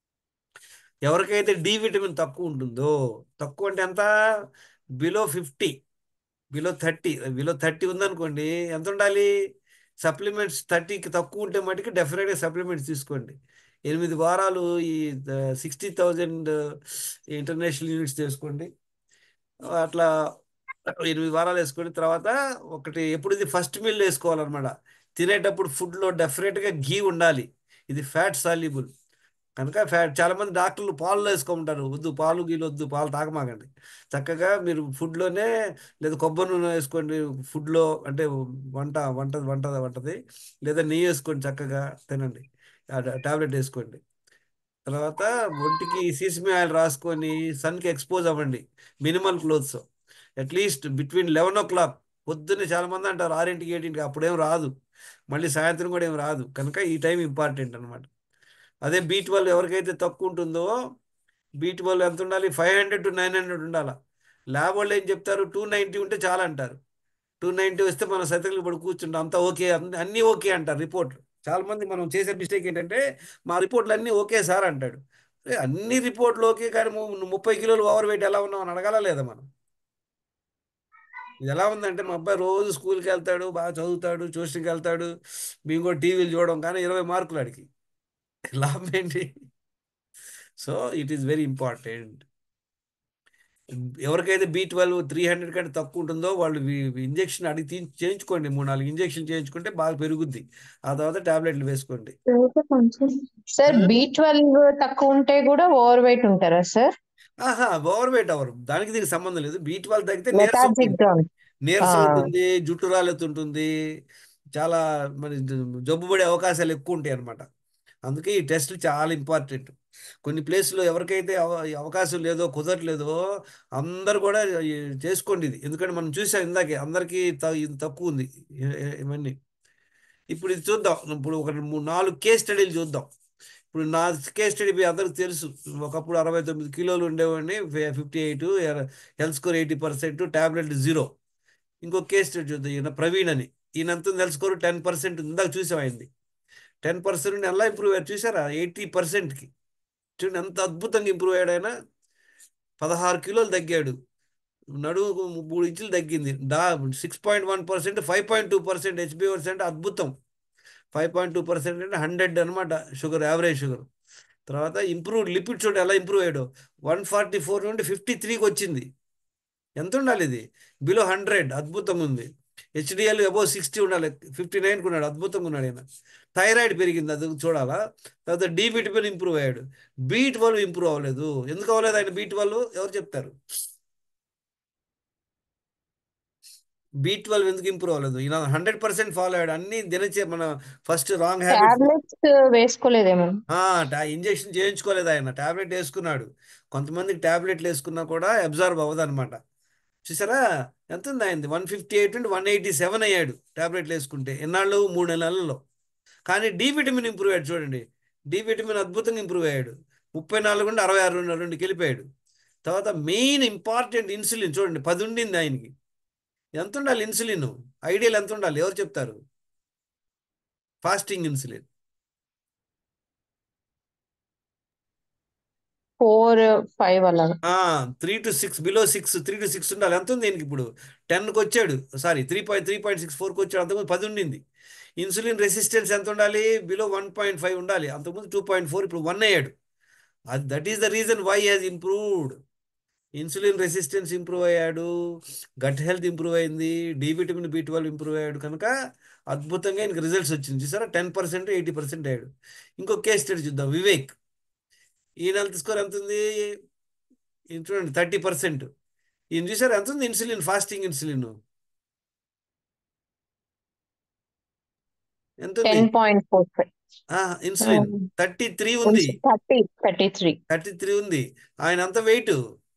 ఎవరికైతే డి విటమిన్ తక్కువ ఉంటుందో తక్కువ అంటే ఎంత below fifty below thirty below thirty ఉందనుకోండి ఎంత ఉండాలి సప్లిమెంట్స్ థర్టీకి తక్కువ ఉంటే మటుకు డెఫినెట్గా సప్లిమెంట్స్ తీసుకోండి ఎనిమిది వారాలు ఈ సిక్స్టీ థౌజండ్ ఇంటర్నేషనల్ యూనిట్స్ తీసుకోండి అట్లా ఎనిమిది వారాలు వేసుకుని తర్వాత ఒకటి ఎప్పుడు ఇది ఫస్ట్ మీల్ వేసుకోవాలన్నమాట తినేటప్పుడు ఫుడ్లో డెఫినెట్గా ఘీ ఉండాలి ఇది ఫ్యాట్ సాల్యుబుల్ కనుక ఫ్యాట్ చాలా మంది డాక్టర్లు పాలు వేసుకోమంటారు వద్దు పాలు గీలు వద్దు పాలు తాగమాకండి చక్కగా మీరు ఫుడ్లోనే లేదా కొబ్బరి నూనె వేసుకోండి ఫుడ్లో అంటే వంట వంట వంట వంటది లేదా నెయ్యి వేసుకోండి చక్కగా తినండి టాబ్లెట్ వేసుకోండి తర్వాత ఒంటికి సీసమి ఆయిల్ రాసుకొని సన్కి ఎక్స్పోజ్ అవ్వండి minimal clothes at least between eleven o'clock పొద్దున్నే చాలా మంది అంటారు ఆరింటికి ఏడింటికి అప్పుడేం రాదు మళ్ళీ సాయంత్రం కూడా ఏం రాదు కనుక ఈ టైం ఇంపార్టెంట్ అనమాట అదే బీ ట్వెల్వ్ ఎవరికైతే తక్కువ ఉంటుందో బీ ట్వెల్వ్ ఎంత ఉండాలి five hundred to nine hundred ఉండాలా ల్యాబ్ వాళ్ళు ఏం చెప్తారు టూ నైంటీ ఉంటే చాలా అంటారు టూ నైంటీ వస్తే మనం సైకిల్ పడి కూర్చుంటాం అంతా ఓకే అన్ని- అన్నీ ఓకే అంటారు రిపోర్ట్ చాలా మంది మనం చేసే మిస్టేక్ ఏంటంటే మా రిపోర్ట్లు అన్నీ ఓకే సార్ అంటాడు ఏ, అన్ని రిపోర్ట్లు ఓకే కానీ ము- ముప్పై కిలోలు ఓవర్ వెయిట్ ఎలా ఉన్నాం అని అడగాల లేదా మనం ఇది ఎలా ఉందంటే మా అబ్బాయి రోజు స్కూల్కి వెళ్తాడు బాగా చదువుతాడు ట్యూషన్కి వెళ్తాడు మేము కూడా టీవీలు చూడడం కానీ ఇరవై మార్కులు అడిగి లాభం ఏంటి so it is very important ఎవరికైతే బీ ట్వెల్వ్ త్రీ హండ్రెడ్ కంటే తక్కువ ఉంటుందో వాళ్ళు ఇంజెక్షన్ అడిగి తీ- చేయించుకోండి మూడు నాలుగు ఇంజెక్షన్ చేయించుకుంటే బాగా పెరుగుద్ది ఆ తర్వాత టాబ్లెట్లు వేసుకోండి సార్ బి ట్వెల్వ్ తక్కువ ఉంటే కూడా ఓవర్ వెయిట్ ఉంటారా సార్ ఆహా ఓవర్ వెయిట్ అవరు దానికి దీనికి సంబంధం లేదు బీ ట్వెల్వ్ తగ్గితే నీరసం మెటాజిక్ ఉంటుంది గ్రౌండ్ నీరసం ఆ. ఉంటుంది జుట్టు రాలెత్తుంటుంది చాలా మరి జబ్బు పడే అవకాశాలు ఎక్కువ ఉంటాయి అన్నమాట అందుకే ఈ టెస్ట్లు చాలా ఇంపార్టెంట్ కొన్ని ప్లేస్లో ఎవరికైతే అవ- ఈ అవకాశం లేదో కుదరట్లేదో అందరు కూడా ఈ చేసుకోండి ఇది ఎందుకంటే మనం చూసాం ఇందాకే అందరికీ త- ఇది తక్కువ ఉంది ఇ- ఇ- ఇవన్నీ ఇప్పుడు ఇది చూద్దాం ఇప్పుడు ఒక మూడు నాలుగు కేస్ స్టడీలు చూద్దాం ఇప్పుడు నా కేస్ స్టడీ మీ అందరికి తెలుసు ఒకప్పుడు అరవై తొమ్మిది కిలోలు ఉండేవాడిని fifty eight health score eighty percent tablet zero ఇంకో కేస్ స్టడీ చూద్దాం ఈయన ప్రవీణ్ అని ఈయన అంతా హెల్త్ స్కోర్ టెన్ పర్సెంట్ ఇందాక చూసాం అయింది టెన్ పర్సెంట్ ఎలా ఇంప్రూవ్ అయ్యారు చూసారా ఎయిటీ పర్సెంట్కి చూడండి ఎంత అద్భుతంగా ఇంప్రూవ్ అయ్యాడు ఆయన పదహారు కిలోలు తగ్గాడు నడుము మూడు ఇంచులు తగ్గింది డా six point one percent five point two percent హెచ్బిఓర్స్ అంటే అద్భుతం ఫైవ్ పాయింట్ టూ పర్సెంట్ అంటే హండ్రెడ్ అనమాట షుగర్ యావరేజ్ షుగర్ తర్వాత ఇంప్రూవ్ లిపిడ్ చూడు ఎలా ఇంప్రూవ్ అయ్యాడు వన్ ఫార్టీ ఫోర్ నుండి ఫిఫ్టీ త్రీకి వచ్చింది ఎంత ఉండాలి ఇది బిలో హండ్రెడ్ అద్భుతంగా ఉంది హెచ్డిఎల్ అబౌవ్ సిక్స్టీ ఉండాలి ఫిఫ్టీ నైన్కి ఉన్నాడు అద్భుతంగా ఉన్నాడు ఆయన థైరాయిడ్ పెరిగింది అది చూడాలా తర్వాత డి విటమిన్ ఇంప్రూవ్ అయ్యాడు బీట్ వాళ్ళు ఇంప్రూవ్ అవ్వలేదు ఎందుకు అవ్వలేదు ఆయన బీట్ వాళ్ళు ఎవరు చెప్తారు బీ ట్వెల్వ్ ఎందుకు ఇంప్రూవ్ అవ్వలేదు ఈయన హండ్రెడ్ పర్సెంట్ ఫాలో అయ్యాడు అన్ని దినచే మన ఫస్ట్ రాంగ్ హ్యాబిట్స్ టాబ్లెట్స్ వేసుకోలేదేమో ఇంజెక్షన్ చేయించుకోలేదు ఆయన టాబ్లెట్ వేసుకున్నాడు కొంతమందికి టాబ్లెట్లు వేసుకున్నా కూడా అబ్జర్వ్ అవ్వదు అనమాట చూసారా ఎంత ఉంది అయింది వన్ ఫిఫ్టీ ఎయిట్ నుండి వన్ ఎయిటీ సెవెన్ అయ్యాడు టాబ్లెట్లు వేసుకుంటే ఎన్నాళ్ళు మూడు నెలల్లో కానీ డి విటమిన్ ఇంప్రూవ్ అయ్యాడు చూడండి డి విటమిన్ అద్భుతంగా ఇంప్రూవ్ అయ్యాడు ముప్పై నాలుగు నుండి అరవై ఆరు నుండి రెండుకి వెళ్ళిపోయాడు తర్వాత మెయిన్ ఇంపార్టెంట్ ఇన్సులిన్ చూడండి పది ఉండింది ఆయనకి ఎంత ఉండాలి ఇన్సులిన్ ఐడియల్ ఎంత ఉండాలి ఎవరు చెప్తారు ఫాస్టింగ్ ఇన్సులిన్ ఫోర్ ఫైవ్ అలా three to six below six three to six ఉండాలి ఎంత ఉంది దీనికి ఇప్పుడు టెన్కి వచ్చాడు sorry three point three point six ఫోర్కి వచ్చాడు అంతకుముందు పది ఉండింది ఇన్సులిన్ రెసిస్టెన్స్ ఎంత ఉండాలి బిలో వన్ పాయింట్ ఫైవ్ ఉండాలి అంతకుముందు టూ పాయింట్ ఫోర్ ఇప్పుడు వన్ అయ్యాడు అది that is the reason why has improved insulin resistance improve అయ్యాడు గట్ హెల్త్ ఇంప్రూవ్ అయింది D vitamin B twelve improve అయ్యాడు కనుక అద్భుతంగా ఆయనకి రిజల్ట్స్ వచ్చింది చూసారా టెన్ పర్సెంట్ ఎయిటీ పర్సెంట్ అయ్యాడు ఇంకో కేస్ స్టడీ చూద్దాం వివేక్ ఈయన హెల్త్ స్కోర్ ఎంత ఉంది ఈయన చూడండి థర్టీ పర్సెంట్ ఈయన చూసారు ఎంత ఉంది ఇన్సులిన్ ఫాస్టింగ్ ఇన్సులిన్ ఎంత ఉంది ten point four five insulin thirty three ఉంది thirty thirty three thirty three ఉంది ఆయన అంత weight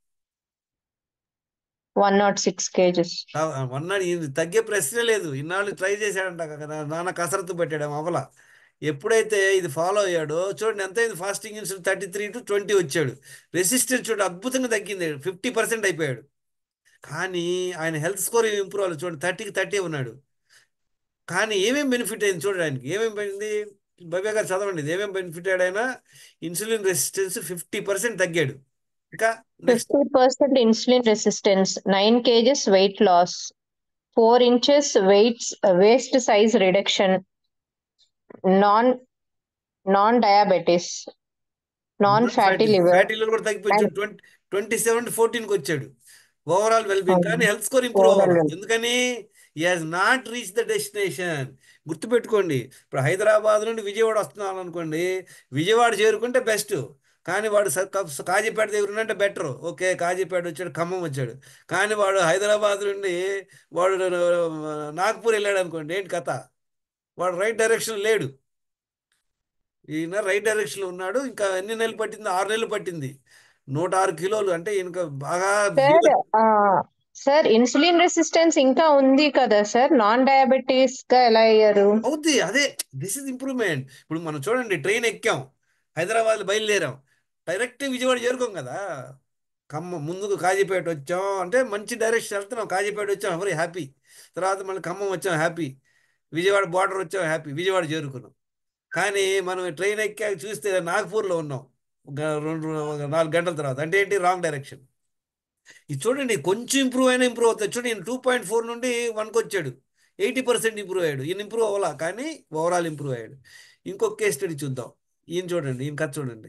one nought six kgs అన్నాడు ఈయన తగ్గే ప్రశ్నే లేదు ఇన్నాళ్ళు ట్రై చేశాడంట కదా నాన్న కసరత్తు పెట్టాడు అవల ఎప్పుడైతే ఇది ఫాలో అయ్యాడో చూడండి ఎంత అయింది fasting insulin thirty three to twenty వచ్చాడు రెసిస్టెన్స్ చూడండి అద్భుతంగా తగ్గింది ఫిఫ్టీ పర్సెంట్ అయిపోయాడు కానీ ఆయన హెల్త్ స్కోర్ ఇంప్రూవ్ అవ్వాలి చూడండి థర్టీకి థర్టీ ఉన్నాడు కానీ ఏమేం బెనిఫిట్ అయింది చూడండి ఆయనకి ఏమేం పోయింది భవ్య గారు చదవండి ఇది ఏమేం బెనిఫిట్ అయ్యాడు ఆయన ఇన్సులిన్ రెసిస్టెన్స్ ఫిఫ్టీ పర్సెంట్ తగ్గాడు ఇంకా next fifty percent insulin resistance nine kgs weight loss four inches weights waist size reduction non non diabetes non fatty liver fatty liver కూడా తగ్గిపోయి ట్వంటీ ట్వంటీ సెవెన్ ఫోర్టీన్కి వచ్చాడు overall wellbeing కానీ health score improve Overall అవ్వాలి well- ఎందుకని ఈ has not reach the destination గుర్తుపెట్టుకోండి ఇప్పుడు హైదరాబాద్ నుండి విజయవాడ వస్తున్నాను అనుకోండి విజయవాడ చేరుకుంటే బెస్ట్ కానీ వాడు స- క- కాజీపేట దగ్గర ఉన్నంటే బెటర్ ఓకే కాజీపేట వచ్చాడు ఖమ్మం వచ్చాడు కానీ వాడు హైదరాబాద్ నుండి వాడు నాగ్పూర్ వెళ్ళాడు అనుకోండి ఏంటి కథ వాడు రైట్ డైరెక్షన్ లేడు ఈయన రైట్ డైరెక్షన్లో ఉన్నాడు ఇంకా ఎన్ని నెలలు పట్టింది ఆరు నెలలు పట్టింది నూట ఆరు కిలోలు అంటే ఈయనక బాగా సార్ సార్ ఇన్సులిన్ రెసిస్టెన్స్ ఇంకా ఉంది కదా సార్ నాన్ డయాబెటీస్ గా ఎలా అయ్యారు అవుద్ది అదే దిస్ ఇస్ ఇంప్రూవ్మెంట్ ఇప్పుడు మనం చూడండి ట్రైన్ ఎక్కాం హైదరాబాద్ బయలుదేరాం డైరెక్ట్ విజయవాడ చేరుకోం కదా ఖమ్మం ముందుకు కాజీపేట వచ్చాం అంటే మంచి డైరెక్షన్ వెళ్తున్నాం కాజీపేట వచ్చాం వెరీ హ్యాపీ తర్వాత మళ్ళీ ఖమ్మం వచ్చాం హ్యాపీ విజయవాడ బార్డర్ వచ్చాం హ్యాపీ విజయవాడ చేరుకున్నాం కానీ మనం ట్రైన్ ఎక్కాక చూస్తే నాగ్పూర్లో ఉన్నాం ఒక రెండు ఒక నాలుగు గంటల తర్వాత అంటే ఏంటి రాంగ్ డైరెక్షన్ ఇది చూడండి కొంచెం ఇంప్రూవ్ అయినా ఇంప్రూవ్ అవుతుంది చూడండి ఈయన టూ పాయింట్ ఫోర్ నుండి వన్కి వచ్చాడు ఎయిటీ పర్సెంట్ ఇంప్రూవ్ అయ్యాడు ఈయన ఇంప్రూవ్ అవ్వాలా కానీ ఓవరాల్ ఇంప్రూవ్ అయ్యాడు ఇంకొక కేస్ స్టడీ చూద్దాం ఈయన చూడండి ఈయన కథ చూడండి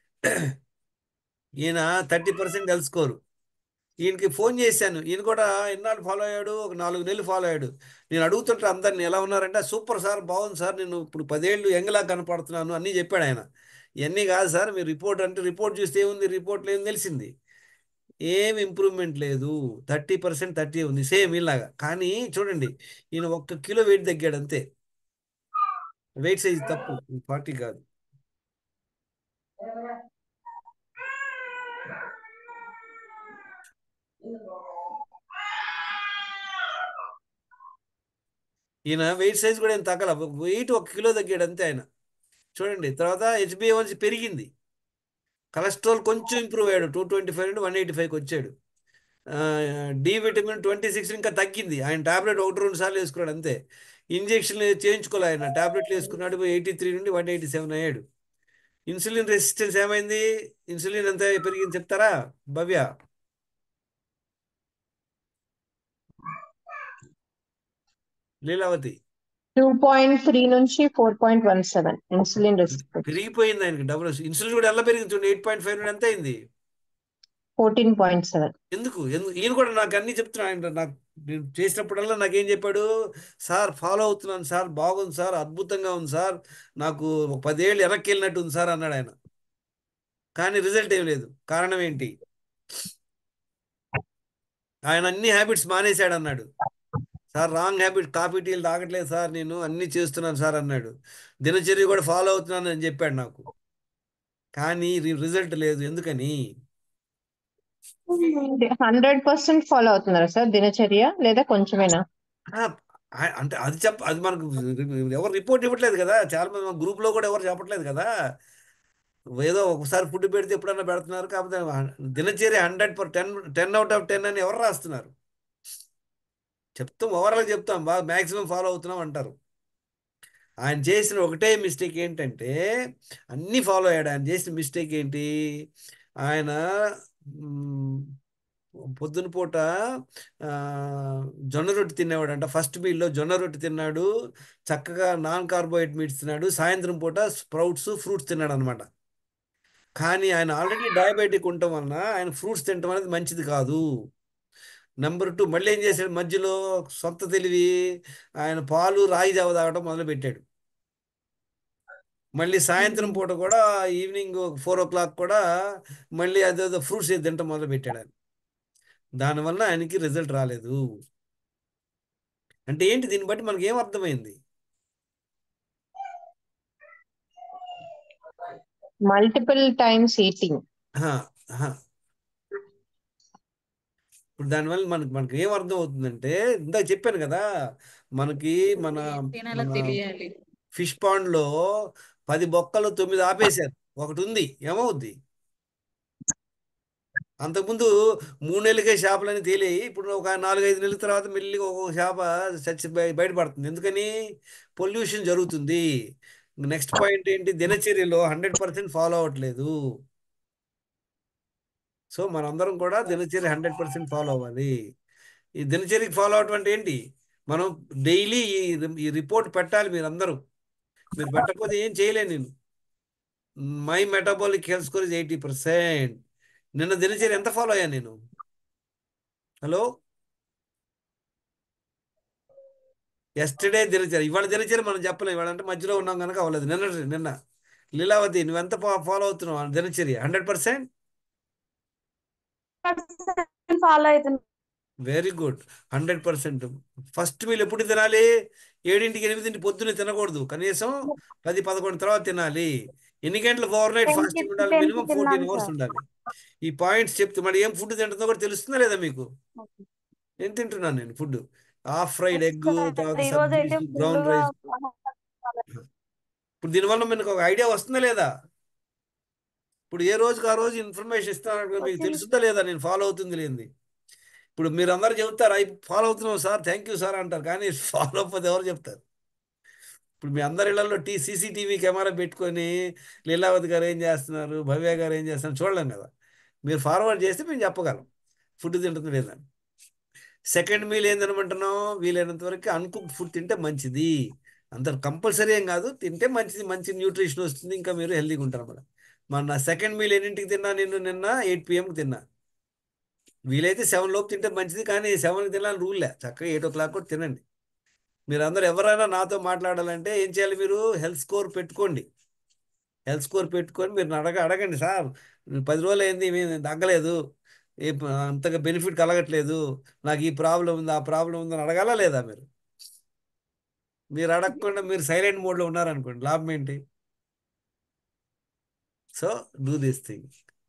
ఈయన థర్టీ పర్సెంట్ హెల్త్ స్కోరు ఈయనకి ఫోన్ చేశాను ఈయన కూడా ఎన్నాళ్ళు ఫాలో అయ్యాడు ఒక నాలుగు నెలలు ఫాలో అయ్యాడు నేను అడుగుతుంటే అందరిని ఎలా ఉన్నారంటే సూపర్ సార్ బాగుంది సార్ నేను ఇప్పుడు పదేళ్ళు యంగ్లా కనపడుతున్నాను అన్నీ చెప్పాడు ఆయన ఇవన్నీ కాదు సార్ మీరు రిపోర్ట్ అంటే రిపోర్ట్ చూస్తే ఏముంది రిపోర్ట్లో ఏం తెలిసింది ఏం ఇంప్రూవ్మెంట్ లేదు థర్టీ పర్సెంట్ థర్టీ ఉంది సేమ్ ఇలాగా కానీ చూడండి ఈయన ఒక్క కిలో వెయిట్ తగ్గాడు అంతే వెయిట్ సైజ్ తప్పు ఫార్టీ కాదు ఈయన వెయిట్ సైజ్ కూడా ఏం తగ్గల వెయిట్ ఒక కిలో తగ్గాడు అంతే ఆయన చూడండి తర్వాత హెచ్బిఏవన్సీ పెరిగింది కొలెస్ట్రాల్ కొంచెం ఇంప్రూవ్ అయ్యాడు టూ ట్వంటీ ఫైవ్ నుండి వన్ ఎయిటీ ఫైవ్కి వచ్చాడు డి విటమిన్ ట్వంటీ సిక్స్ ఇంకా తగ్గింది ఆయన టాబ్లెట్ ఒకటి రెండు సార్లు వేసుకున్నాడు అంతే ఇంజక్షన్లు చేయించుకోలే ఆయన టాబ్లెట్లు వేసుకున్నాడు ఎయిటీ త్రీ నుండి వన్ ఎయిటీ సెవెన్ అయ్యాడు ఇన్సులిన్ రెసిస్టెన్స్ ఏమైంది ఇన్సులిన్ ఎంత పెరిగింది చెప్తారా Bhavya Leelavathi two point three నుంచి four point one seven insulin resistance పెరిగిపోయింది ఆయనకి డబుల్ ఇన్సులిన్ కూడా ఎలా పెరిగింది చూడండి ఎయిట్ పాయింట్ ఫైవ్ నుండి ఎంత అయింది ఫోర్టీన్ పాయింట్ సెవెన్ ఎందుకు ఎందుకు ఈయన కూడా నాకు అన్ని చెప్తున్నాను ఆయన నాకు నేను చేసినప్పుడల్లా నాకేం చెప్పాడు సార్ ఫాలో అవుతున్నాను సార్ బాగుంది సార్ అద్భుతంగా ఉంది సార్ నాకు ఒక పదేళ్ళు వెనక్కి వెళ్ళినట్టు ఉంది సార్ అన్నాడు ఆయన కానీ రిజల్ట్ ఏం లేదు కారణం ఏంటి ఆయన అన్ని హ్యాబిట్స్ మానేశాడు అన్నాడు సార్ రాంగ్ హ్యాబిట్ కాఫీ టీలు తాగట్లేదు సార్ నేను అన్ని చేస్తున్నాను సార్ అన్నాడు దినచర్య కూడా ఫాలో అవుతున్నాను అని చెప్పాడు నాకు కానీ రిజల్ట్ లేదు ఎందుకని హండ్రెడ్ పర్సెంట్ ఫాలో అవుతున్నారా సార్ దినచర్య లేదా కొంచెమేనా ఆ, ఆ- అంటే అది చెప్ప అది మనకు ఎవరు రిపోర్ట్ ఇవ్వట్లేదు కదా చాలా మంది మన గ్రూప్లో కూడా ఎవరు చెప్పట్లేదు కదా ఏదో ఒకసారి ఫుడ్ పెడితే ఎప్పుడన్నా పెడుతున్నారు కాకపోతే దినచర్య hundred per ten ten out of ten అని ఎవరు రాస్తున్నారు చెప్తాం ఓవరాల్ చెప్తాం బాగా మ్యాక్సిమం ఫాలో అవుతున్నాం అంటారు ఆయన చేసిన ఒకటే మిస్టేక్ ఏంటంటే అన్నీ ఫాలో అయ్యాడు ఆయన చేసిన మిస్టేక్ ఏంటి ఆయన మ్, పొద్దున పూట ఆ, జొన్న రొట్టె తినేవాడంట ఫస్ట్ మీల్లో జొన్న రొట్టె తిన్నాడు చక్కగా నాన్ కార్బోహైడ్రేట్ మీట్స్ తిన్నాడు సాయంత్రం పూట స్ప్రౌట్స్ ఫ్రూట్స్ తిన్నాడు అనమాట కానీ ఆయన ఆల్రెడీ డయాబెటిక్ ఉండటం వలన ఆయన ఫ్రూట్స్ తినటం అనేది మంచిది కాదు నెంబర్ టూ మళ్ళీ ఏం చేశాడు మధ్యలో సొంత తెలివి ఆయన పాలు రాగి జావ తాగడం మొదలుపెట్టాడు మళ్ళీ సాయంత్రం పూట కూడా ఈవినింగ్ ఫోర్ ఓ క్లాక్ కూడా మళ్ళీ అదేదో ఫ్రూట్స్ ఏది తింటాం మొదలు పెట్టాడు ఆయన దానివల్ల ఆయనకి రిజల్ట్ రాలేదు అంటే ఏంటి దీన్ని బట్టి మనకి ఏం అర్థమైంది మల్టిపుల్ టైమ్స్ ఈటింగ్ ఆహా, ఆహా. ఇప్పుడు దానివల్ల మనకి మనకి ఏం అర్థం అవుతుందంటే ఇందాక చెప్పాను కదా మనకి మన ఏం తినాలో మన తెలియాలి ఫిష్ పాండ్ లో పది బొక్కలు తొమ్మిది ఆపేశారు ఒకటి ఉంది ఏమవుద్ది అంతకుముందు మూడు నెలలకే చేపలని తేలియి ఇప్పుడు ఒక నాలుగైదు నెలల తర్వాత మెల్లిగా ఒక్కొక్క చేప చచ్చి బయ- బయటపడుతుంది ఎందుకని పొల్యూషన్ జరుగుతుంది నెక్స్ట్ పాయింట్ ఏంటి దినచర్యలో హండ్రెడ్ పర్సెంట్ ఫాలో అవ్వట్లేదు సో మనందరం కూడా దినచర్య హండ్రెడ్ పర్సెంట్ ఫాలో అవ్వాలి ఈ దినచర్యకి ఫాలో అవటం అంటే ఏంటి మనం డైలీ ఈ ఈ రిపోర్ట్ పెట్టాలి మీరు అందరూ మీరు పెట్టకపోతే ఏం చేయలేను నేను my metabolic health score is eighty percent నిన్న దినచర్య ఎంత ఫాలో అయ్యాను నేను హలో ఎస్టర్డే దినచర్య ఇవాళ దినచర్య మనం చెప్పలేం ఇవాళ అంటే మధ్యలో ఉన్నాం కనుక అవ్వలేదు నిన్న నిన్న లీలావతి నువ్వెంత ఫాలో అవుతున్నావు ఆ దినచర్య హండ్రెడ్ పర్సెంట్ ఫాలో అవుతుంది very good hundred percent first meal ఎప్పుడు తినాలి ఏడింటికి ఎనిమిదింటి పొద్దున్నే తినకూడదు కనీసం పది పదకొండు తర్వాత తినాలి ఎన్ని గంటలకు ఓవర్ నైట్ Ten కి- ఫాస్టింగ్ ఉండాలి ten కి మినిమం ఫోర్టీన్ తిన్నాను అవర్స్ సార్. ఉండాలి ఈ పాయింట్స్ చెప్తే మరి ఏం ఫుడ్ తింటుందో కూడా తెలుస్తుందా లేదా మీకు ఏం తింటున్నాను నేను ఫుడ్ హాఫ్ ఫ్రైడ్ ఎగ్ తర్వాత ఈ రోజు అయితే సబ్జీస్ బ్రౌన్ ఫుల్గా రైస్ ఇప్పుడు దీనివల్ల మీకు ఒక ఐడియా వస్తుందా లేదా ఇప్పుడు ఏ రోజుకి ఆ రోజు ఇన్ఫర్మేషన్ ఇస్తాను మీకు వచ్చింది. తెలుస్తుందా లేదా నేను ఫాలో అవుతుంది లేనిది ఇప్పుడు మీరు అందరు చెబుతారు అయి ఫాలో అవుతున్నాం సార్ థ్యాంక్ యూ సార్ అంటారు కానీ ఫాలో అవ్వకపోతే ఎవరు చెప్తారు ఇప్పుడు మీ అందరి ఇళ్లలో టీ సీసీటీవీ కెమెరా పెట్టుకొని లీలావతి గారు ఏం చేస్తున్నారు భవ్య గారు ఏం చేస్తున్నారు చూడలేం కదా మీరు ఫార్వర్డ్ చేస్తే మేము చెప్పగలం ఫుడ్ తింటుంది లేదని సెకండ్ మీల్ ఏందనమంటున్నాం వీలైనంత వరకు అన్కుక్ ఫుడ్ తింటే మంచిది అంత కంపల్సరీ ఏం కాదు తింటే మంచిది మంచి న్యూట్రిషన్ వస్తుంది ఇంకా మీరు హెల్తీగా ఉంటారు అన్నమాట మన సెకండ్ మీల్ ఎన్నింటికి తిన్నా నేను నిన్న ఎయిట్ పిఎంకి తిన్నా వీలైతే సెవెన్ లోపు తింటే మంచిది కానీ సెవెన్కి తినాలని రూల్ లే చక్కగా ఎయిట్ ఓ క్లాక్ కూడా తినండి మీరు అందరు ఎవరైనా నాతో మాట్లాడాలంటే ఏం చేయాలి మీరు హెల్త్ స్కోర్ పెట్టుకోండి హెల్త్ స్కోర్ పెట్టుకొని మీరు అడగ అడగండి సార్ పది రోజులు అయింది మేము తగ్గలేదు ఏ ప- అంతగా బెనిఫిట్ కలగట్లేదు నాకు ఈ ప్రాబ్లం ఉంది ఆ ప్రాబ్లం ఉంది అని అడగాలా లేదా మీరు మీరు అడగకుండా మీరు సైలెంట్ మోడ్లో ఉన్నారనుకోండి లాభం ఏంటి so do this thing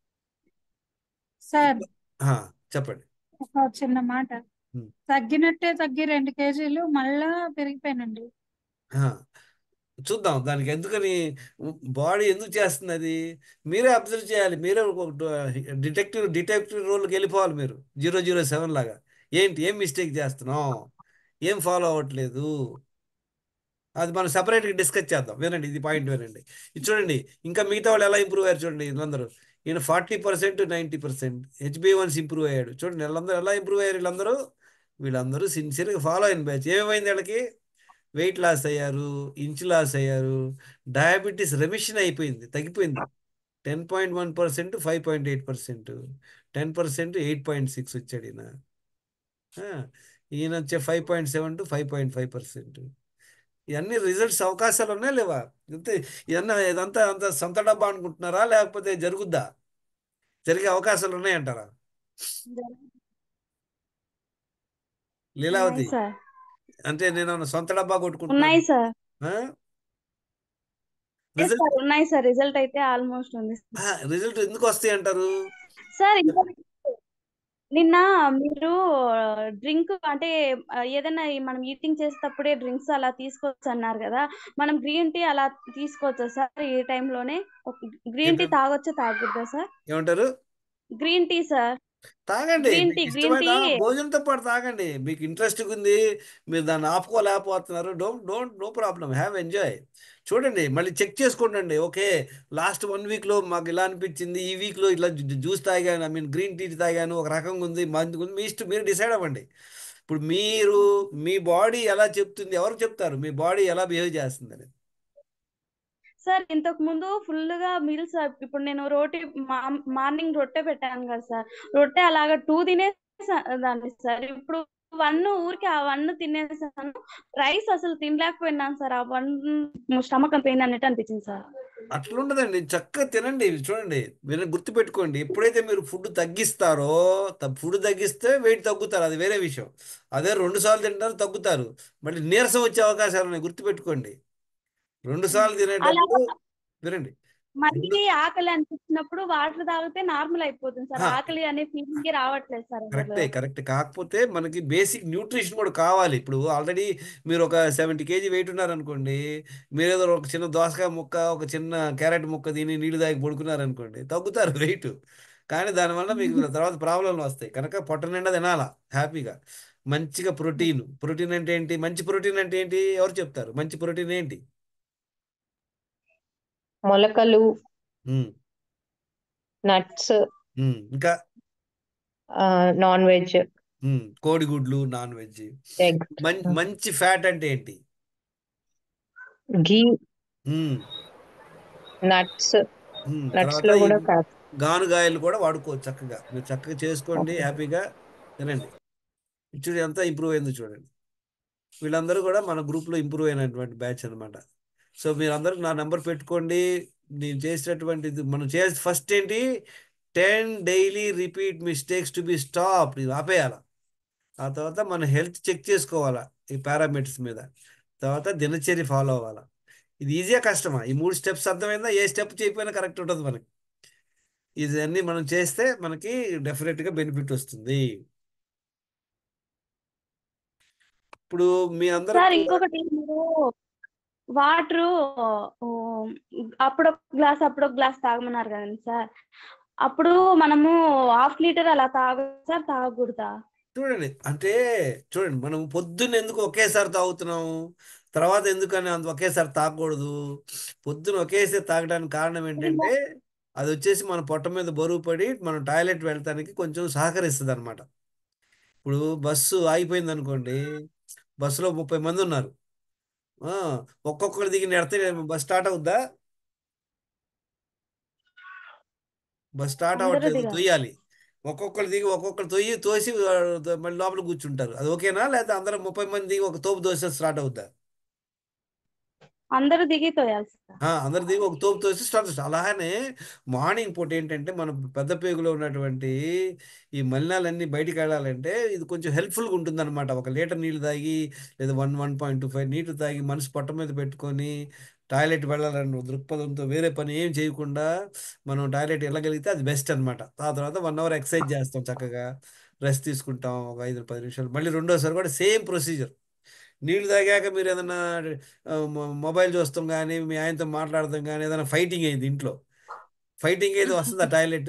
sir చెప్పండి ఒక చిన్న మాట Hmm. తగ్గినట్టే తగ్గి రెండు కేజీలు మళ్ళా పెరిగిపోయానండి ఆ, చూద్దాం దానికి ఎందుకని బాడీ ఎందుకు చేస్తుంది అది మీరే అబ్జర్వ్ చేయాలి మీరే ఒక డిటెక్టివ్ డిటెక్టివ్ రోల్కి వెళ్ళిపోవాలి మీరు జీరో జీరో సెవెన్ లాగా ఏంటి ఏం మిస్టేక్ చేస్తున్నాం ఏం ఫాలో అవ్వట్లేదు అది మనం సపరేట్గా డిస్కస్ చేద్దాం వినండి ఇది పాయింట్ వినండి ఇది చూడండి ఇంకా మిగతా వాళ్ళు ఎలా ఇంప్రూవ్ అయ్యారు చూడండి వీళ్ళందరూ ఈయన ఫార్టీ పర్సెంట్ నైంటీ పర్సెంట్ హెచ్బి వన్స్ ఇంప్రూవ్ అయ్యాడు చూడండి వీళ్ళందరూ ఎలా ఇంప్రూవ్ అయ్యారు వీళ్ళందరూ వీళ్ళందరూ సిన్సియర్గా ఫాలో అయిన బ్యాచ్ ఏమైంది వీళ్ళకి వెయిట్ లాస్ అయ్యారు ఇంచ్ లాస్ అయ్యారు డయాబెటీస్ రెమిషన్ అయిపోయింది తగ్గిపోయింది ten point one percent five point eight percent ten percent eight point six వచ్చాడు ఈయన ఆ, ఈయన వచ్చే five point seven to five point five percent ఇవన్నీ రిజల్ట్స్ అవకాశాలు ఉన్నాయా లేవా ఇంతే ఇదన్నా ఇదంతా అంత సొంత డబ్బా అనుకుంటున్నారా లేకపోతే జరుగుద్దా జరిగే అవకాశాలు ఉన్నాయంటారా లీలావతి ఉన్నాయి సార్ అంటే నేను ఏమన్నా సొంత డబ్బా ఉన్నాయి కొట్టుకుంటున్నాను సార్ ఎస్ రిజల్ట్ సార్ ఉన్నాయి సార్ రిజల్ట్ అయితే ఆల్మోస్ట్ ఉంది రిజల్ట్ ఎందుకు వస్తాయి అంటారు సార్ ఇంకా నిన్న మీరు డ్రింక్ అంటే ఆ, ఏదైనా ఈ మనం ఈటింగ్ చేసేటప్పుడే డ్రింక్స్ అలా తీసుకోవచ్చు అన్నారు కదా మనం గ్రీన్ టీ అలా తీసుకోవచ్చా సార్ ఈ టైంలోనే గ్రీన్ టీ ఏంటంటే తాగొచ్చా తాగకూడదా సార్ ఏమంటారు గ్రీన్ టీ సార్ తాగండి గ్రీన్ మీకు టీ గ్రీన్ ఇష్టమైన టీ భోజనంతో పాటు తాగండి మీకు ఇంట్రెస్ట్ ఉంది మీరు దాన్ని ఆపుకోలేకపోతున్నారు don't don't no problem have enjoy చూడండి మళ్ళీ చెక్ చేసుకోండి ఓకే లాస్ట్ వన్ వీక్లో మాకు ఇలా అనిపించింది ఈ వీక్లో ఇట్లా జ్యూస్ తాగాను ఐ మీన్ గ్రీన్ టీ తాగాను ఒక రకంగా ఉంది మంచిగా ఉంది మీ ఇష్టం మీరు డిసైడ్ అవ్వండి ఇప్పుడు మీరు మీ బాడీ ఎలా చెప్తుంది ఎవరు చెప్తారు మీ బాడీ ఎలా బిహేవ్ చేస్తుందని సార్ ఇంతకు ముందు ఫుల్ గా మీల్స్ ఇప్పుడు నేను రోటీ మా- మార్నింగ్ రొట్టె పెట్టాను కదా సార్ రొట్టె అలాగా టూ తినేసాను సార్ ఇప్పుడు వన్ ఊరికి ఆ వన్ తినేసాను రైస్ అసలు తినలేకపోయినాను సార్ ఆ వన్ స్టమక్ పెయిన్ అన్నట్టు అనిపించింది సార్ అట్లుండదండి చక్కగా తినండి చూడండి మీరు గుర్తుపెట్టుకోండి ఎప్పుడైతే మీరు ఫుడ్ తగ్గిస్తారో ఫుడ్ తగ్గిస్తే వెయిట్ తగ్గుతారు అది వేరే విషయం అదే రెండు సార్లు తింటారు తగ్గుతారు మళ్ళీ నీరసం వచ్చే అవకాశాలు ఉన్నాయి గుర్తుపెట్టుకోండి రెండు సార్లు తినేటప్పుడు అలాగా వినండి మళ్ళీ ఆకలి అనిపించినప్పుడు వాటర్ తాగితే నార్మల్ అయిపోతుంది సార్ ఆ. ఆకలి అనే ఫీలింగ్ రావట్లేదు సార్ అసలు కరెక్టే కరెక్ట్ కాకపోతే మనకి బేసిక్ న్యూట్రిషన్ కూడా కావాలి ఇప్పుడు ఆల్రెడీ మీరు ఒక సెవెంటీ కేజీ వెయిట్ ఉన్నారనుకోండి మీరు ఏదో ఒక చిన్న దోసకాయ ముక్క ఒక చిన్న క్యారెట్ ముక్క తిని నీళ్ళు తాగి పడుకున్నారనుకోండి తగ్గుతారు వెయిట్ కానీ దానివల్ల మీకు తర్వాత ప్రాబ్లంలు వస్తాయి కనుక పొట్ట నిండా తినాలా హ్యాపీగా మంచిగా ప్రోటీన్ ప్రోటీన్ అంటే ఏంటి మంచి ప్రోటీన్ అంటే ఏంటి ఎవరు చెప్తారు మంచి ప్రోటీన్ ఏంటి మొలకలు ఉమ్, నట్స్ ఉమ్, ఇంకా నాన్ వెజ్ ఉమ్, కోడిగుడ్లు నాన్ వెజ్ ఎగ్ మంచి మంచి ఫ్యాట్ అంటే ఏంటి ఘీ ఉమ్, నట్స్ ఉమ్, నట్స్ తర్వాత లో ఈ కూడా fat. గానుగాయలు కూడా వాడుకోవచ్చు చక్కగా మీరు చక్కగా చేసుకోండి Okay. హ్యాపీగా తినండి చూడండి ఎంత ఇంప్రూవ్ అయిందో చూడండి వీళ్ళందరూ కూడా మన గ్రూప్లో ఇంప్రూవ్ అయినటువంటి బ్యాచ్ అనమాట సో మీరు అందరూ నా నెంబర్ పెట్టుకోండి నేను చేసినటువంటి ఇది మనం చేసి ఫస్ట్ ఏంటి ten daily repeat mistakes to be stop ఇది ఆపేయాల ఆ తర్వాత మన హెల్త్ చెక్ చేసుకోవాలా ఈ పారామీటర్స్ మీద తర్వాత దినచర్య ఫాలో అవ్వాలా ఇది ఈజీగా కష్టమా ఈ మూడు స్టెప్స్ అర్థమైందా ఏ స్టెప్ చేయకపోయినా కరెక్ట్ ఉంటుంది మనకి ఇది అన్ని మనం చేస్తే మనకి డెఫినెట్గా బెనిఫిట్ వస్తుంది ఇప్పుడు మీ అందరూ సార్ ఇంకొకటి మీరు వాటర్ అప్పుడు ఒక గ్లాస్ అప్పుడు ఒక గ్లాస్ తాగమన్నారు కదండి సార్ అప్పుడు మనము హాఫ్ లీటర్ అలా తాగ సార్ తాగకూడదా చూడండి అంటే చూడండి మనం పొద్దున్న ఎందుకు ఒకేసారి తాగుతున్నాం తర్వాత ఎందుకని అంత ఒకేసారి తాగకూడదు పొద్దున ఒకేసారి తాగడానికి కారణం ఏంటంటే అది వచ్చేసి మన పొట్ట మీద బరువు పడి మనం టాయిలెట్ వెళ్ళటానికి కొంచెం సహకరిస్తుంది అనమాట ఇప్పుడు బస్సు ఆగిపోయింది అనుకోండి బస్సులో ముప్పై మంది ఉన్నారు ఆ, ఒక్కొక్కరు దిగి నెడితే బస్ స్టార్ట్ అవుద్దా బస్ స్టార్ట్ అందరూ అవ్వట్లేదు దిగాలి. తొయ్యాలి ఒక్కొక్కరు దిగి ఒక్కొక్కరు తొయ్యి తోసి ఆ, మళ్ళీ లోపల కూర్చుంటారు అది ఓకేనా లేకపోతే అందరూ ముప్పై మంది దిగి ఒక తోపు దోశ స్టార్ట్ అవుద్దా అందరూ దిగి తోయాలి సార్ ఆ, అందరు దిగి ఒక తోపు తోసి స్టార్ట్ చేస్తారు అలానే మార్నింగ్ పూట ఏంటంటే మన పెద్ద పేగులో ఉన్నటువంటి ఈ మలినాలన్నీ బయటికి వెళ్ళాలంటే ఇది కొంచెం హెల్ప్ఫుల్గా ఉంటుంది అనమాట ఒక లీటర్ నీళ్ళు తాగి లేదా one one point two five నీళ్లు తాగి మనసు పొట్ట మీద పెట్టుకొని టాయిలెట్ వెళ్ళాలన్న దృక్పథంతో వేరే పని ఏం చేయకుండా మనం టాయిలెట్ వెళ్ళగలిగితే అది బెస్ట్ అనమాట ఆ తర్వాత వన్ అవర్ ఎక్సర్సైజ్ చేస్తాం చక్కగా రెస్ట్ తీసుకుంటాం ఒక ఐదు పది నిమిషాలు మళ్ళీ రెండోసారి కూడా సేమ్ ప్రొసీజర్ నీళ్లు తాగాక మీరు ఏదైనా ఆ, మొ- మొబైల్ చూస్తాం కానీ మీ ఆయనతో మాట్లాడతాం కానీ ఏదైనా ఫైటింగ్ అయింది ఇంట్లో ఫైటింగ్ అయితే వస్తుందా టాయిలెట్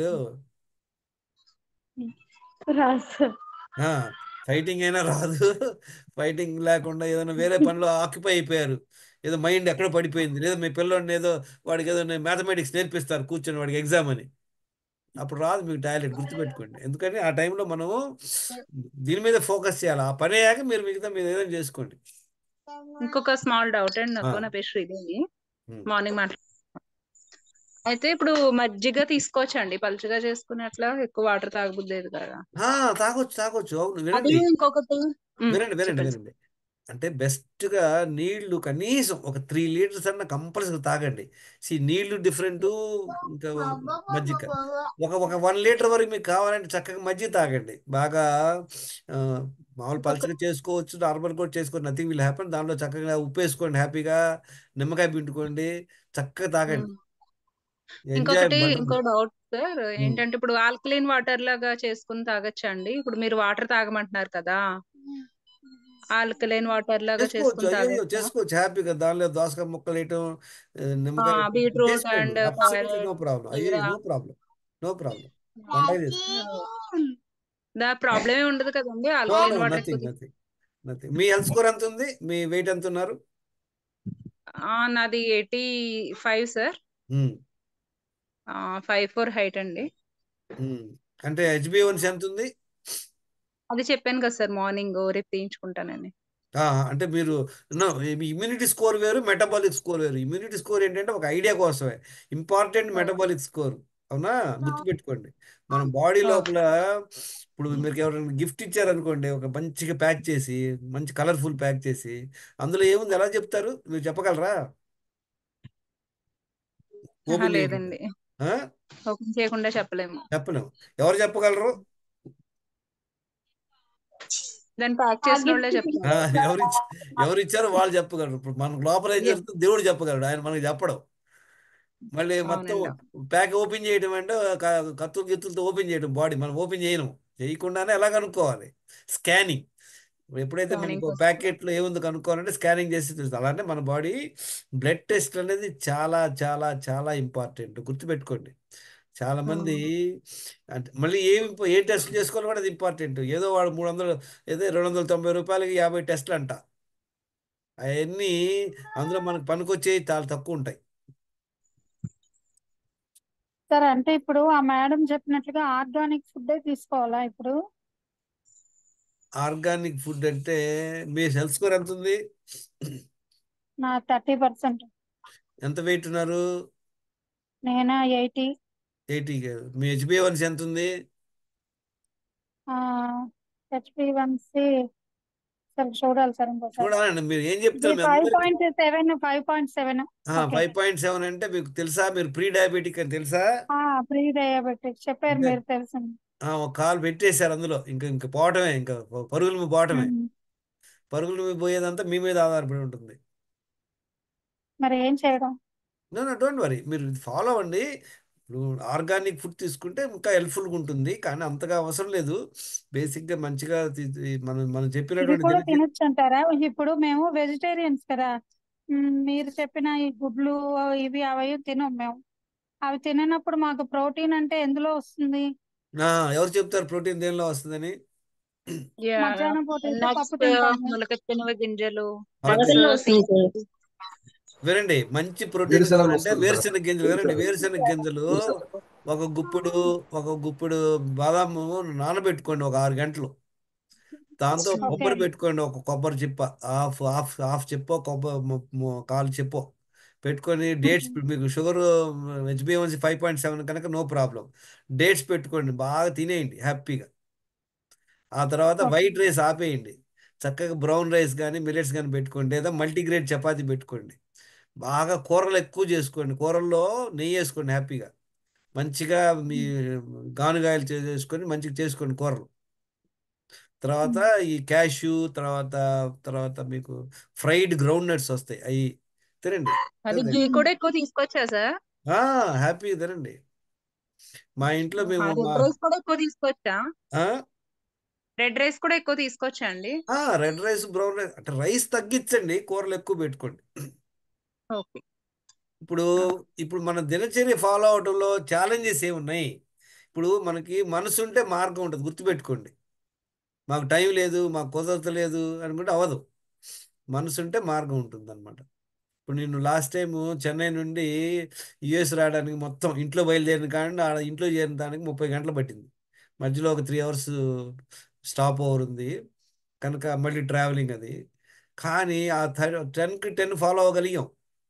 రాదు సార్ ఫైటింగ్ అయినా రాదు ఫైటింగ్ లేకుండా ఏదైనా వేరే పనిలో ఆక్యుపై అయిపోయారు ఏదో మైండ్ ఎక్కడో పడిపోయింది లేదా మీ పిల్లోడిని ఏదో వాడికి ఏదో మ్యాథమెటిక్స్ నేర్పిస్తారు కూర్చొని వాడికి ఎగ్జామ్ అని అప్పుడు రాదు మీకు టాయిలెట్ గుర్తుపెట్టుకోండి ఎందుకని ఆ టైంలో మనము దీని మీద ఫోకస్ చేయాలి ఆ పని అయ్యాక మీరు మిగతా మీరు ఏదైనా చేసుకోండి ఇంకొక స్మాల్ డౌట్ అండి ఆ, నాకు నా పేరు శ్రీదేవి ఉమ్. మార్నింగ్ మాట్లా అయితే ఇప్పుడు మజ్జిగ తీసుకోవచ్చండి పలుచగా చేసుకుని అట్లా ఎక్కువ వాటర్ తాగబుద్దేది కదా ఆ, తాగొచ్చు తాగొచ్చు అవును అది వినండి ఇంకొకటి ఉమ్, వినండి వినండి చెప్పండి వినండి అంటే బెస్ట్గా నీళ్లు కనీసం ఒక త్రీ లీటర్స్ అన్న కంపల్సరీ తాగండి సి నీళ్లు డిఫరెంట్ ఇంకా మజ్జిగ ఒక ఒక వన్ లీటర్ వరకు మీకు కావాలంటే చక్కగా మజ్జిగ తాగండి బాగా ఆ, మామూలు ఇంకొక పలచగా చేసుకోవచ్చు నార్మల్ కూడా చేసుకోవచ్చు నథింగ్ విల్ హ్యాపెన్ దానిలో చక్కగా ఉప్పు వేసుకోండి హ్యాపీగా నిమ్మకాయ పిండుకోండి చక్కగా తాగండి ఉమ్. ఎంజాయ్ ఇంకొకటి వండర్ఫుల్ ఇంకో డౌట్ సార్ ఏంటంటే ఇప్పుడు ఆల్కలైన్ వాటర్ లాగా చేసుకుని తాగొచ్చా అండి ఇప్పుడు మీరు వాటర్ తాగమంటున్నారు కదా ఆల్కలైన్ వాటర్ లాగా చేసుకోవచ్చు చేసుకుని అయ్యో తాగొచ్చా చేసుకోవచ్చు హ్యాపీగా దానిలో దోసకాయ ముక్కలు వేయటం ఆ, నిమ్మకాయ బీట్రూట్ చేసుకోండి and absolutely no carrot problem అయ్యో కీరా నో ప్రాబ్లం నో ప్రాబ్లం పండగ చేసుకో దా ప్రాబ్లమే ఉండదు కదండి no alkaline no water nothing ఎక్కువ నథింగ్ నథింగ్ మీ హెల్త్ స్కోర్ ఎంత ఉంది మీ వెయిట్ ఎంత ఉన్నారు ఆ, నాది eighty five sir um, five four height అండి ఉమ్. అంటే హెచ్బిఓన్స్ ఎంత ఉంది అది చెప్పాను కదా సార్ మార్నింగ్ రేపు తీయించుకుంటానని ఆ, అంటే మీరు ఇమ్యూనిటీ స్కోర్ వేరు మెటబాలిక్ స్కోర్ వేరు ఇమ్యూనిటీ స్కోర్ ఏంటంటే ఒక ఐడియా కోసమే ఇంపార్టెంట్ మెటబాలిక్ స్కోర్ అవునా గుర్తుపెట్టుకోండి మన బాడీ లోపల ఇప్పుడు మీరు ఎవరైనా గిఫ్ట్ ఇచ్చారనుకోండి ఒక మంచిగా ప్యాక్ చేసి మంచి కలర్ఫుల్ ప్యాక్ చేసి అందులో ఏముంది ఎలా చెప్తారు మీరు చెప్పగలరా ఆహా, ఓపెన్ చేయకుండా లేదండి ఆ? ఓపెన్ చేయకుండా చెప్పలేము చెప్పలేము ఎవరు చెప్పగలరు దాన్ని ప్యాక్ ఆ చేసిన వాళ్ళే గిఫ్ట్ ఆ, చెప్తారు ఎవరు ఇచ్చ ఎవరు ఇచ్చారో వాళ్ళు చెప్పగలరు ఇప్పుడు మనకు లోపల ఏం Yeah. జరుగుతుందో దేవుడు చెప్పగలడు ఆయన మనకు చెప్పడం మళ్ళీ మొత్తం అవునండి ప్యాక్ ఓపెన్ చేయడం అంటే క- కత్తులు గిత్తులతో ఓపెన్ చేయడం బాడీ మనం ఓపెన్ చేయను చేయకుండానే ఎలా కనుక్కోవాలి స్కానింగ్ ఎప్పుడైతే స్కానింగ్ మనకు కోసం ప్యాకెట్లో ఏముంది కనుక్కోవాలంటే స్కానింగ్ చేసి చూస్తాం అలాంటి మన బాడీ బ్లడ్ టెస్ట్ అనేది చాలా చాలా చాలా ఇంపార్టెంట్ గుర్తుపెట్టుకోండి చాలా మంది అంటే మళ్ళీ ఏమి ఏ టెస్ట్ చేసుకోవాలి కూడా అది ఇంపార్టెంట్ ఏదో వాడు మూడు వందలు ఏదో రెండు వందల తొంభై రూపాయలకి యాభై టెస్ట్లు అంట అవన్నీ అందులో మనకు పనికొచ్చేవి చాలా తక్కువ ఉంటాయి సార్ అంటే ఇప్పుడు ఆ మేడం చెప్పినట్లుగా ఆర్గానిక్ ఫుడ్ తీసుకోవాలా ఇప్పుడు ఆర్గానిక్ ఫుడ్ అంటే మీ హెల్త్ స్కోర్ ఎంత ఉంది నా థర్టీ పర్సెంట్ ఎంత వెయిట్ ఉన్నారు నేనా ఎయిటీ ఎయిటీ మీ హెచ్బిఏవన్స్ ఎంత ఉంది హెచ్పి వన్సి సార్ చూడాలి సార్ ఇంకోసారి చూడాలండి మీరు ఏం ఇది చెప్తారు మీ ఫైవ్ అందరికి point seven five point seven okay five point seven అంటే మీకు తెలుసా మీరు ప్రీ డయాబెటిక్ అని తెలుసా ప్రీ డయాబెటిక్ చెప్పారు అంటే మీరు తెలిసింది ఆ, ఒక కాలు పెట్టేశారు అందులో ఇంకా ఇంకా పోవటమే ఇంకా పరుగుల మీద పోవటమే ఉమ్. పరుగుల మీద పోయేదంతా మీ మీద ఆధారపడి ఉంటుంది మరి ఏం చేయడం నో నో డోంట్ వరీ మీరు ఫాలో అవ్వండి ఇప్పుడు ఆర్గానిక్ ఫుడ్ తీసుకుంటే ఇంకా హెల్ప్ఫుల్గా ఉంటుంది కానీ అంతగా అవసరం లేదు బేసిక్గా మంచిగా తి- తి- మనం మనం ఇది చెప్పినటువంటి కూడా దినచర్య తినొచ్చు అంటారా ఇప్పుడు మేము వెజిటేరియన్స్ కదా ఉమ్, మీరు చెప్పిన ఈ గుడ్లు ఇవి అవి తినం మేము అవి తిననప్పుడు మాకు ప్రోటీన్ అంటే ఎందులో వస్తుంది ఆ, ఎవరు చెప్తారు ప్రోటీన్ దేనిలో వస్తుందని మధ్యాహ్నం పూట అయితే నట్స్ పప్పు తింటాము మొలకెత్తినవి గింజలు ఓకే నట్స్ సీడ్స్ వినండి మంచి ప్రోటీన్ వేరుశనగ కావాలంటే వస్తుంది మేడం వేరుశెనగ గింజలు వినండి వేరుశెనగ గింజలు వేరుశనగ ఒక గుప్పుడు ఒక గుప్పుడు బాదాము నానబెట్టుకోండి ఒక ఆరు గంటలు దాంతో ఓకే కొబ్బరి పెట్టుకోండి ఒక కొబ్బరి చిప్ప హాఫ్ హాఫ్ హాఫ్ చెప్పో కొబ్బరి ము- ము- కాలు చెప్పో పెట్టుకొని డేట్స్ మీకు షుగర్ హెచ్బిఎన్సీ ఫైవ్ పాయింట్ సెవెన్ కనుక నో ప్రాబ్లం డేట్స్ పెట్టుకోండి బాగా తినేయండి హ్యాపీగా ఆ తర్వాత ఓకే వైట్ రైస్ ఆపేయండి చక్కగా బ్రౌన్ రైస్ కానీ మిల్లెట్స్ కానీ పెట్టుకోండి లేదా మల్టీగ్రేన్ చపాతీ పెట్టుకోండి బాగా కూరలు ఎక్కువ చేసుకోండి కూరల్లో నెయ్యి వేసుకోండి హ్యాపీగా మంచిగా మీ గానుగాయలు చే- చేసుకొని మంచిగా చేసుకోండి కూరలు తర్వాత ఈ క్యాష్యూ తర్వాత తర్వాత మీకు ఫ్రైడ్ గ్రౌండ్ నట్స్ వస్తాయి అవి తినండి అది తినండి ఘీ కూడా ఎక్కువ తీసుకోవచ్చా సార్ హ్యాపీగా తినండి మా ఇంట్లో మేము రెడ్ మా రైస్ కూడా ఎక్కువ తీసుకోవచ్చా ఆ? రెడ్ రైస్ కూడా ఎక్కువ తీసుకోవచ్చా అండి ఆ, రెడ్ రైస్ బ్రౌన్ రైస్ అంటే రైస్ తగ్గించండి కూరలు ఎక్కువ పెట్టుకోండి ఓకే ఇప్పుడు ఇప్పుడు మన దినచర్య ఫాలో అవడంలో ఛాలెంజెస్ ఏమున్నాయి ఇప్పుడు మనకి మనసు ఉంటే మార్గం ఉంటుంది గుర్తుపెట్టుకోండి మాకు టైం లేదు మాకు కుదరతలేదు అనుకుంటే అవ్వదు మనసు ఉంటే మార్గం ఉంటుంది అనమాట ఇప్పుడు నేను లాస్ట్ టైం చెన్నై నుండి యుఎస్ రావడానికి మొత్తం ఇంట్లో బయలుదేరిన కానీ ఆడ ఇంట్లో చేరిన దానికి ముప్పై గంటలు పట్టింది మధ్యలో ఒక త్రీ అవర్స్ స్టాప్ ఓవర్ ఉంది కనుక మళ్ళీ ట్రావెలింగ్ అది కానీ ఆ టెన్కి టెన్ ఫాలో అవ్వగలిగాం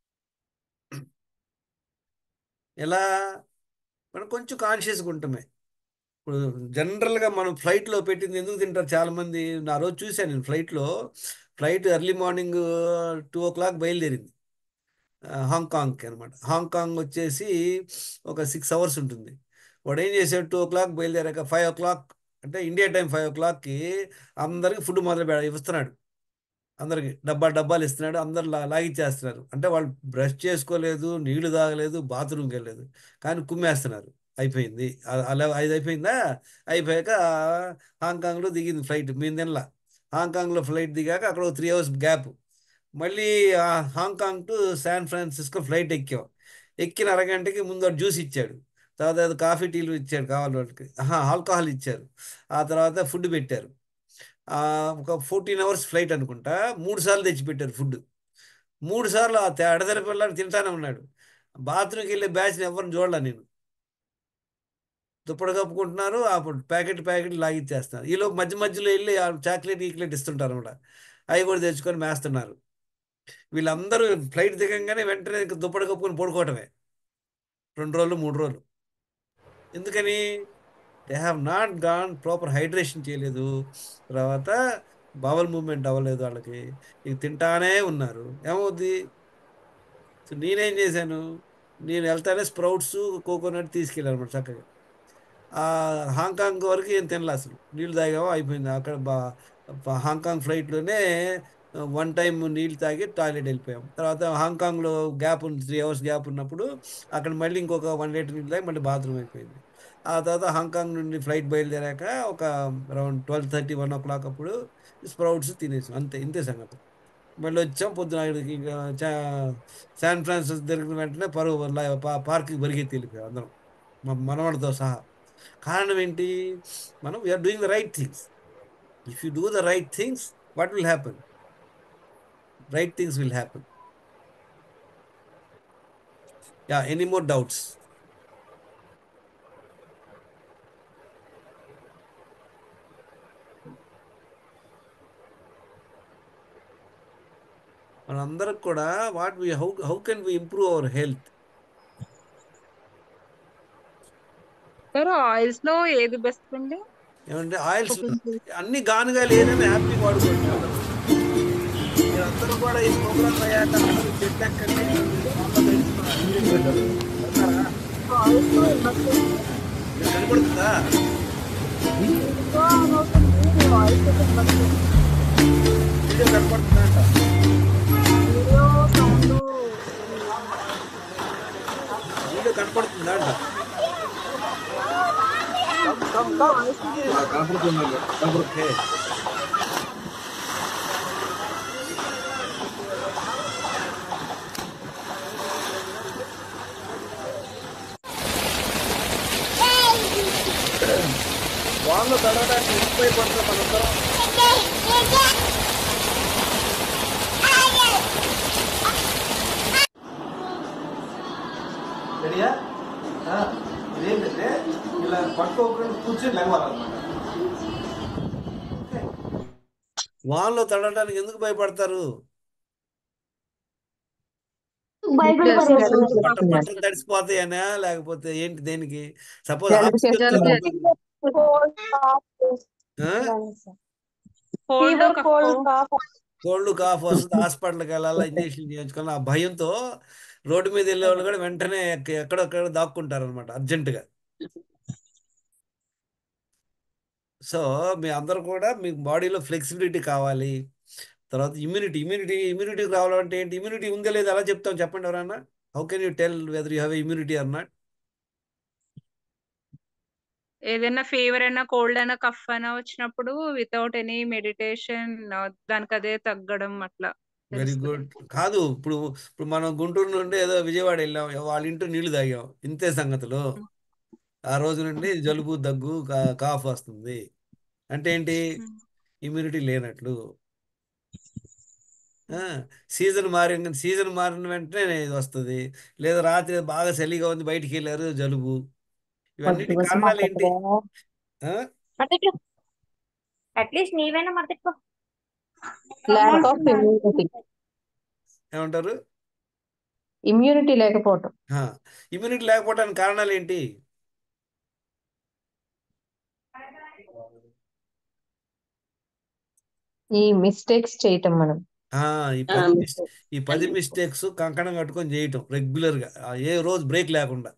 ఎలా మనం కొంచెం కాన్షియస్గా ఉంటామే ఇప్పుడు జనరల్గా మనం ఫ్లైట్లో పెట్టింది ఎందుకు తింటారు చాలామంది నా రోజు చూశాను నేను ఫ్లైట్లో flight early morning two o'clock బయలుదేరింది ఆ, హాంకాంగ్కి అనమాట హాంకాంగ్ వచ్చేసి ఒక సిక్స్ అవర్స్ ఉంటుంది వాడు ఏం చేశాడు టూ ఓ క్లాక్ బయలుదేరాక ఫైవ్ ఓ క్లాక్ అంటే ఇండియా టైం ఫైవ్ ఓ క్లాక్కి అందరికి ఫుడ్ మొదలు పెడ ఇస్తున్నాడు అందరికి డబ్బా డబ్బాలు ఇస్తున్నాడు అందరు లా లాగిచ్చేస్తున్నారు అంటే వాళ్ళు బ్రష్ చేసుకోలేదు నీళ్లు తాగలేదు బాత్రూమ్కి వెళ్ళలేదు కానీ కుమ్మేస్తున్నారు అయిపోయింది అ- అలా ఐదు అయిపోయిందా అయిపోయాక హాంకాంగ్లో దిగింది ఫ్లైట్ మేము తినలా హాంకాంగ్లో ఫ్లైట్ దిగాక అక్కడ ఒక త్రీ అవర్స్ గ్యాప్ మళ్ళీ ఆ Hong Kong to San Francisco flight ఎక్కాం ఎక్కిన అరగంటకి ముందు వాడు జ్యూస్ ఇచ్చాడు తర్వాత అది కాఫీ టీలు ఇచ్చాడు కావాలి వాళ్ళకి ఆహా, ఆల్కహాల్ ఇచ్చారు ఆ తర్వాత ఫుడ్ పెట్టారు ఆ, ఒక ఫోర్టీన్ అవర్స్ ఫ్లైట్ అనుకుంటా మూడు సార్లు తెచ్చిపెట్టారు ఫుడ్ మూడు సార్లు ఆ అడదల పిల్లలు తింటానే ఉన్నాడు బాత్రూమ్కి వెళ్ళే బ్యాచ్ని ఎవరిని చూడలే నేను దుప్పటి కప్పుకుంటున్నారు అప్పుడు ప్యాకెట్ ప్యాకెట్ లాగిచ్చేస్తున్నారు ఈలో మధ్య మధ్యలో వెళ్ళి ఆ చాక్లెట్ ఈక్లెట్ ఇస్తుంటారు అనమాట అవి కూడా తెచ్చుకొని మేస్తున్నారు వీళ్ళందరూ ఫ్లైట్ దిగంగానే వెంటనే దుప్పటి కప్పుకొని పడుకోవటమే రెండు రోజులు మూడు రోజులు ఎందుకని they have not gone proper hydration చేయలేదు తర్వాత బవల్ మూమెంట్ అవ్వలేదు వాళ్ళకి ఇక తింటానే ఉన్నారు ఏమవుద్ది సో నేనేం చేశాను నేను వెళ్తానే స్ప్రౌట్స్ కోకోనట్ తీసుకెళ్ళాను అనమాట చక్కగా ఆ హాంకాంగ్ వరకు ఏం తినలే అసలు నీళ్ళు తాగామో అయిపోయింది అక్కడ బా బా- హాంకాంగ్ ఫ్లైట్లోనే వన్ టైం నీళ్ళు తాగి టాయిలెట్ వెళ్ళిపోయాం తర్వాత హాంకాంగ్లో గ్యాప్ ఉంది త్రీ అవర్స్ గ్యాప్ ఉన్నప్పుడు అక్కడ మళ్ళీ ఇంకొక వన్ లీటర్ నీళ్ళు తాగి మళ్ళీ బాత్రూమ్ అయిపోయింది ఆ తర్వాత హాంకాంగ్ నుండి ఫ్లైట్ బయలుదేరాక ఒక around twelve thirty one o'clock అప్పుడు స్ప్రౌట్స్ తినేసాం అంతే ఇంతే సంగతి మళ్ళీ వచ్చాం పొద్దున ఐదుకి ఇంకా చా- శాన్ ఫ్రాన్సిస్ దొరికిన వెంటనే పరుగు లా- పా- పార్క్కి పరిగెత్తి వెళ్ళిపోయాం అందరం మా మనవాడితో సహా కారణం ఏంటి మనం we are doing the right things if you do the right things what will happen right things will happen yeah any more doubts మనందరికి కూడా what we how how can we improve our health sir oils లో ఏది best అండి ఏమంటే oils cooking చేసి అన్ని గానుగా లేదని happy వాడుకోండి అందరూ. మీరందరూ కూడా ఈ ప్రోగ్రామ్ అయ్యాక అందరూ చెట్టు ఎక్కండి వెళ్తారా? ఆయిల్స్ లో ఏమవుతుంది మీకు కనపడుతుందా ఆయిల్స్ ఏమవుతుంది వీడియో కనపడుతుందా అంట వీడియో సౌండ్ వీడియో కనపడుతుందా అంట ఓకే వాళ్ళు తడవడానికి ముప్పై పడుతుంది మనందరం రెడీయా ఆ, ఇదేంటంటే ఇలా పట్టుకోకుండా కూర్చొని లేవాలన్నమాట వాన్లో తడవడానికి ఎందుకు భయపడతారు బట్ట బట్టలు తడిసిపోతాయనా లేకపోతే ఏంటి దేనికి సపోజ్ జలుబు చేస్తుంది. కోల్డ్ కోల్డ్ కాఫ్ వస్తుంది హాస్పిటల్కి వెళ్ళాలా ఇంజక్షన్ చేయించుకోవాలి ఆ భయంతో రోడ్డు మీద వెళ్ళే వాళ్ళు కూడా వెంటనే ఎక్క- ఎక్కడొక్కడ దాక్కుంటారు అనమాట అర్జెంటుగా సో మీ అందరూ కూడా మీకు బాడీలో ఫ్లెక్సిబిలిటీ కావాలి తర్వాత ఇమ్యూనిటీ ఇమ్యూనిటీ ఇమ్యూనిటీ కావాలంటే ఏంటి ఇమ్యూనిటీ ఉందా లేదా అలా చెప్తాం చెప్పండి ఎవరన్నా how can you tell whether you have immunity or not ఏదైనా ఫీవర్ అయినా కోల్డ్ అయినా కఫ్ అయినా వచ్చినప్పుడు వితౌట్ ఎనీ మెడిటేషన్ దానికి అదే తగ్గడం అట్లా వెరీ తెలుస్తుంది. గుడ్ కాదు ఇప్పుడు ఇప్పుడు మనం గుంటూరు నుండి ఏదో విజయవాడ వెళ్ళాం వాళ్ళ ఇంట్లో నీళ్లు తాగాం ఇంతే సంగతులు ఆ రోజు నుండి జలుబు దగ్గు కా- కాఫ్ వస్తుంది అంటే ఏంటి ఇమ్యూనిటీ లేనట్లు సీజన్ మారిన సీజన్ మారిన వెంటనే ఇది వస్తుంది లేదా రాత్రి బాగా చలిగా ఉంది బయటికి వెళ్ళారు జలుబు ఇవన్నీ కారణాలు ఏంటి ఆ? అట్లీస్ట్ నీవైనా మర్తిట్టుకో ల్యాక్ ఆఫ్ ఇమ్యూనిటీ ఏమంటారు ఇమ్యూనిటీ లేకపోవటం ఇమ్యూనిటీ లేకపోవడానికి కారణాలు ఏంటి ఈ మిస్టేక్స్ చేయటం మనం ఆ, ఈ పది మిస్ ఈ పది మిస్టేక్స్ కంకణం కట్టుకొని చేయటం రెగ్యులర్గా ఏ రోజు బ్రేక్ లేకుండా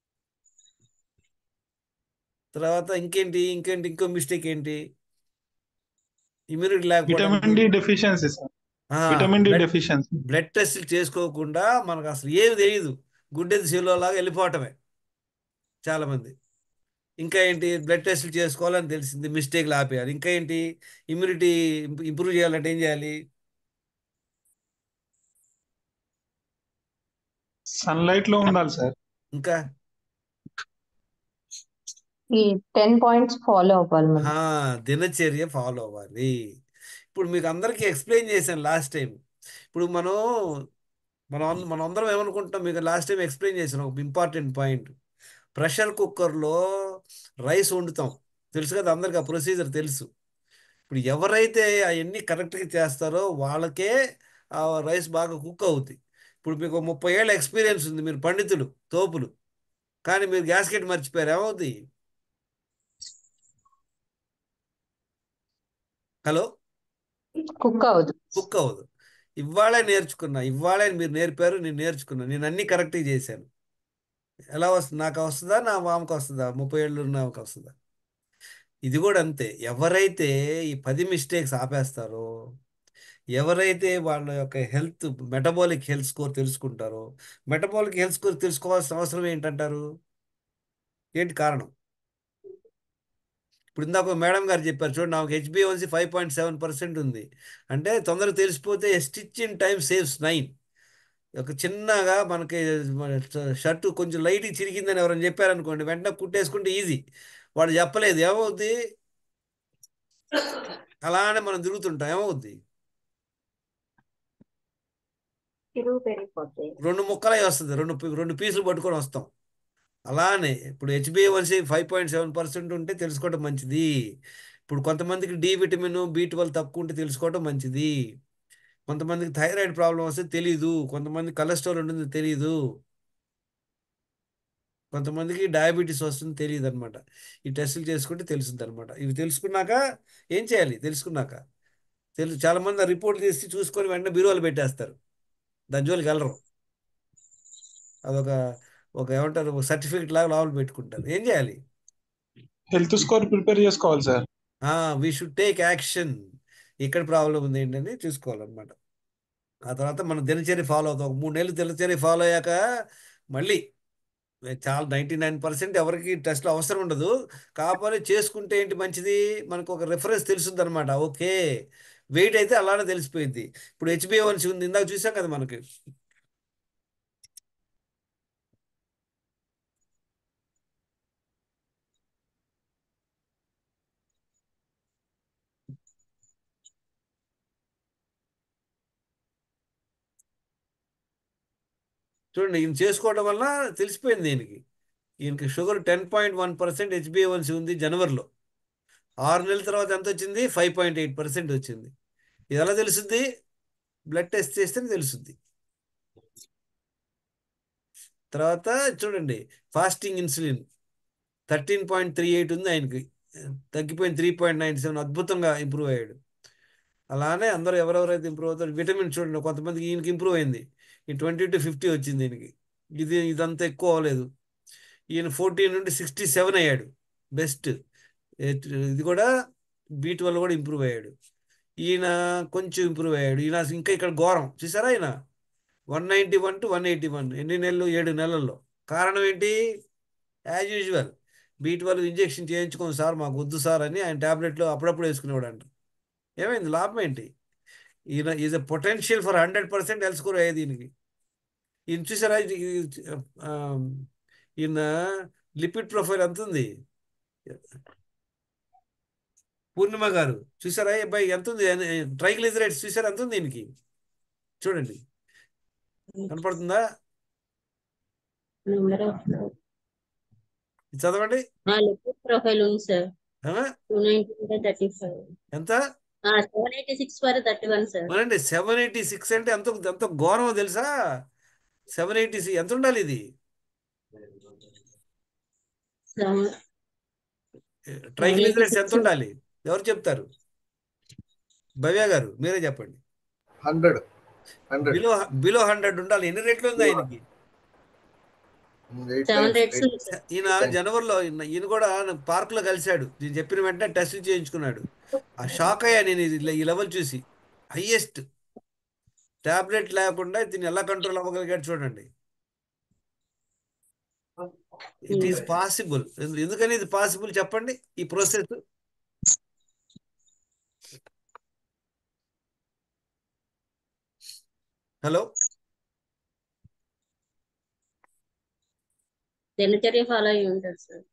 తర్వాత ఇంకేంటి ఇంకేంటి ఇంకో మిస్టేక్ ఏంటి ఇమ్యూనిటీ విటమిన్ డి లేకపోవడానికి deficiency sir vitamin D blood deficiency blood టెస్ట్లు చేసుకోకుండా మనకు అసలు ఏమి తెలియదు గుడ్డెది శీలో లాగా వెళ్ళిపోవటమే చాలా మంది ఇంకా ఏంటి బ్లడ్ టెస్ట్లు చేసుకోవాలని తెలిసింది మిస్టేక్లు ఆపేయాలి ఇంకా ఏంటి ఇమ్యూనిటీ ఇంప్రూవ్ చేయాలంటే ఏం చేయాలి సన్లైట్ లో ఉండాలి సార్ ఇంకా ఈ టెన్ పాయింట్స్ ఫాలో అవ్వాలి మనం ఆ, దినచర్య ఫాలో అవ్వాలి ఇప్పుడు మీకు అందరికీ ఎక్స్ప్లెయిన్ చేశాను లాస్ట్ టైం ఇప్పుడు మనం మనం అన్- మనం అందరం ఏమనుకుంటాం మీకు లాస్ట్ టైం ఎక్స్ప్లెయిన్ చేశాను ఒక ఇంపార్టెంట్ పాయింట్ ప్రెషర్ కుక్కర్లో రైస్ వండుతాం తెలుసు కదా అందరికి ఆ ప్రొసీజర్ తెలుసు ఇప్పుడు ఎవరైతే అవన్నీ కరెక్ట్గా చేస్తారో వాళ్ళకే ఆ రైస్ బాగా కుక్ అవుతుంది ఇప్పుడు మీకు ముప్పై ఏళ్ళ ఎక్స్పీరియన్స్ ఉంది మీరు పండితులు తోపులు కానీ మీరు గ్యాస్కెట్ మర్చిపోయారు ఏమవుతుంది హలో కుక్ అవ్వదు కుక్ అవ్వదు ఇవాళే నేర్చుకున్నా ఇవాళే మీరు నేర్పారు నేను నేర్చుకున్నా నేను అన్ని కరెక్ట్గా చేశాను ఎలా వస్తుంది నాకు వస్తుందా నా మామకు వస్తుందా ముప్పై ఏళ్ళు నాకు వస్తుందా ఇది కూడా అంతే ఎవరైతే ఈ పది మిస్టేక్స్ ఆపేస్తారో ఎవరైతే వాళ్ళ యొక్క హెల్త్ మెటబాలిక్ హెల్త్ స్కోర్ తెలుసుకుంటారో మెటబాలిక్ హెల్త్ స్కోర్ తెలుసుకోవాల్సిన అవసరం ఏంటంటారు ఏంటి కారణం ఇప్పుడు ఇందాక మేడం గారు చెప్పారు చూడండి నాకు హెచ్బిఓన్సి ఫైవ్ పాయింట్ సెవెన్ పర్సెంట్ ఉంది అంటే తొందరగా తెలిసిపోతే stitch in time saves nine ఒక చిన్నగా మనకి షర్టు కొంచెం లైట్గా చిరిగిందని ఎవరైనా చెప్పారనుకోండి వెంటనే కుట్టేసుకుంటే ఈజీ వాడు చెప్పలేదు ఏమవుద్ది అలానే మనం తిరుగుతుంటాం ఏమవుద్ది తిరుగు పెరిగిపోతాయి రెండు ముక్కలై వస్తుంది రెండు పీ- రెండు పీసులు పట్టుకొని వస్తాం అలానే ఇప్పుడు హెచ్బిఏవన్సీ ఫైవ్ పాయింట్ సెవెన్ పర్సెంట్ ఉంటే తెలుసుకోవడం మంచిది ఇప్పుడు కొంతమందికి డి విటమిన్ బి ట్వెల్వ్ తక్కువ ఉంటే తెలుసుకోవడం మంచిది కొంతమందికి థైరాయిడ్ ప్రాబ్లం వస్తే తెలీదు కొంతమంది కొలెస్ట్రాల్ ఉంటుంది తెలీదు కొంతమందికి డయాబెటీస్ వస్తుంది తెలియదు అనమాట ఈ టెస్టులు చేసుకుంటే తెలుస్తుంది అనమాట ఇవి తెలుసుకున్నాక ఏం చేయాలి తెలుసుకున్నాక తెలుసు చాలా మంది ఆ రిపోర్ట్ తీసి చూసుకొని వెంటనే బీరువాలు పెట్టేస్తారు దాని జోలికి వెళ్ళరు అదొక ఒక ఏమంటారు ఒక సర్టిఫికెట్ లాగా లోపల పెట్టుకుంటారు ఏం చేయాలి హెల్త్ స్కోర్ ప్రిపేర్ చేసుకోవాలి sir we should take action ఎక్కడ ప్రాబ్లం ఉంది ఏంటని చూసుకోవాలన్నమాట ఆ తర్వాత మనం దినచర్య ఫాలో అవుతాం ఒక మూడు నెలలు దినచర్య ఫాలో అయ్యాక మళ్ళీ చాలా నైంటీ నైన్ పర్సెంట్ ఎవరికి టెస్ట్లు అవసరం ఉండదు కాకపోతే చేసుకుంటే ఏంటి మంచిది మనకు ఒక రిఫరెన్స్ తెలుస్తుంది అనమాట ఓకే వెయిట్ అయితే అలానే తెలిసిపోయింది ఇప్పుడు హెచ్బిఏవన్సీ ఉంది ఇందాక చూసాం కదా మనకి చూడండి ఈయన చేసుకోవడం వల్ల తెలిసిపోయింది దీనికి ఈయనకి sugar ten point one percent హెచ్బిఏవన్సీ ఉంది జనవరిలో ఆరు నెలల తర్వాత ఎంత వచ్చింది ఫైవ్ పాయింట్ ఎయిట్ పర్సెంట్ వచ్చింది ఇది ఎలా తెలుస్తుంది బ్లడ్ టెస్ట్ చేస్తేనే తెలుస్తుంది తర్వాత చూడండి fasting insulin thirteen point three eight ఉంది ఆయనకి తగ్గిపోయింది త్రీ పాయింట్ నైన్ సెవెన్ అద్భుతంగా ఇంప్రూవ్ అయ్యాడు అలానే అందరూ ఎవరెవరైతే ఇంప్రూవ్ అవుతారు విటమిన్ చూడండి కొంతమందికి ఈయనకి ఇంప్రూవ్ అయింది ఈ ట్వంటీ టు ఫిఫ్టీ వచ్చింది దీనికి ఇది ఇదంతా ఎక్కువ అవ్వలేదు ఈయన ఫోర్టీన్ నుండి సిక్స్టీ సెవెన్ అయ్యాడు బెస్ట్ ఇది కూడా బీట్ వల్ల కూడా ఇంప్రూవ్ అయ్యాడు ఈయన కొంచెం ఇంప్రూవ్ అయ్యాడు ఈయన ఇంకా ఇక్కడ ఘోరం చూసారా ఆయన one ninety one two one eighty one ఎన్ని నెలలు ఏడు నెలల్లో కారణం ఏంటి యాజ్ యూజువల్ బీట్ వల్ల ఇంజెక్షన్ చేయించుకోండి సార్ మాకు వద్దు సార్ అని ఆయన ట్యాబ్లెట్లు అప్పుడప్పుడు వేసుకునేవాడు అంట ఏమైంది లాభం ఏంటి ఈయన is a potential for hundred percent health score అయ్యేది దీనికి ఈయన చూసారా ఇది- ఇది, ఆ, ఈయన లిపిడ్ ప్రొఫైల్ ఎంత ఉంది పూర్ణిమ గారు చూసారా ఏ అబ్బాయి ఎంత ఉంది ట్రైగ్లిజరైడ్స్ చూసారా ఎంత ఉంది దీనికి చూడండి కనపడుతుందా నెంబర్ ఆఫ్ ఇది చదవండి లిపిడ్ ప్రొఫైల్ ఉంది సార్ ఆ? టూ నైన్టీ థర్టీ ఫైవ్ ఎంత seven eighty six for thirty one sir మరండి సెవెన్ ఎయిటీ సిక్స్ అంటే ఎంత ఎంత ఘోరమో తెలుసా సెవెన్ ఎయిటీ ఎంత ఉండాలి ఇది ట్రైగ్లిజరైడ్స్ ఎంత ఉండాలి ఎవరు చెప్తారు భవ్య గారు మీరే చెప్పండి hundred hundred below below hundred ఉండాలి ఎన్ని రేట్లు ఉంది ఆయనకి eight seven times rates eight ఈయన జనవరిలో ఈయన ఈయన కూడా పార్క్ లో కలిశాడు నేను చెప్పిన వెంటనే టెస్ట్ చేయించుకున్నాడు ఆ షాక్ అయ్యా నేను ఇది- ఈ లెవెల్ చూసి హైయెస్ట్ టాబ్లెట్ లేకుండా దీన్ని ఎలా కంట్రోల్ అవ్వగలిగాడు చూడండి ఇట్ ఈస్ పాసిబుల్ ఎందుకని ఇది పాసిబుల్ చెప్పండి ఈ ప్రాసెస్ హలో దినచర్య ఫాలో అయ్యి ఉంటారు సార్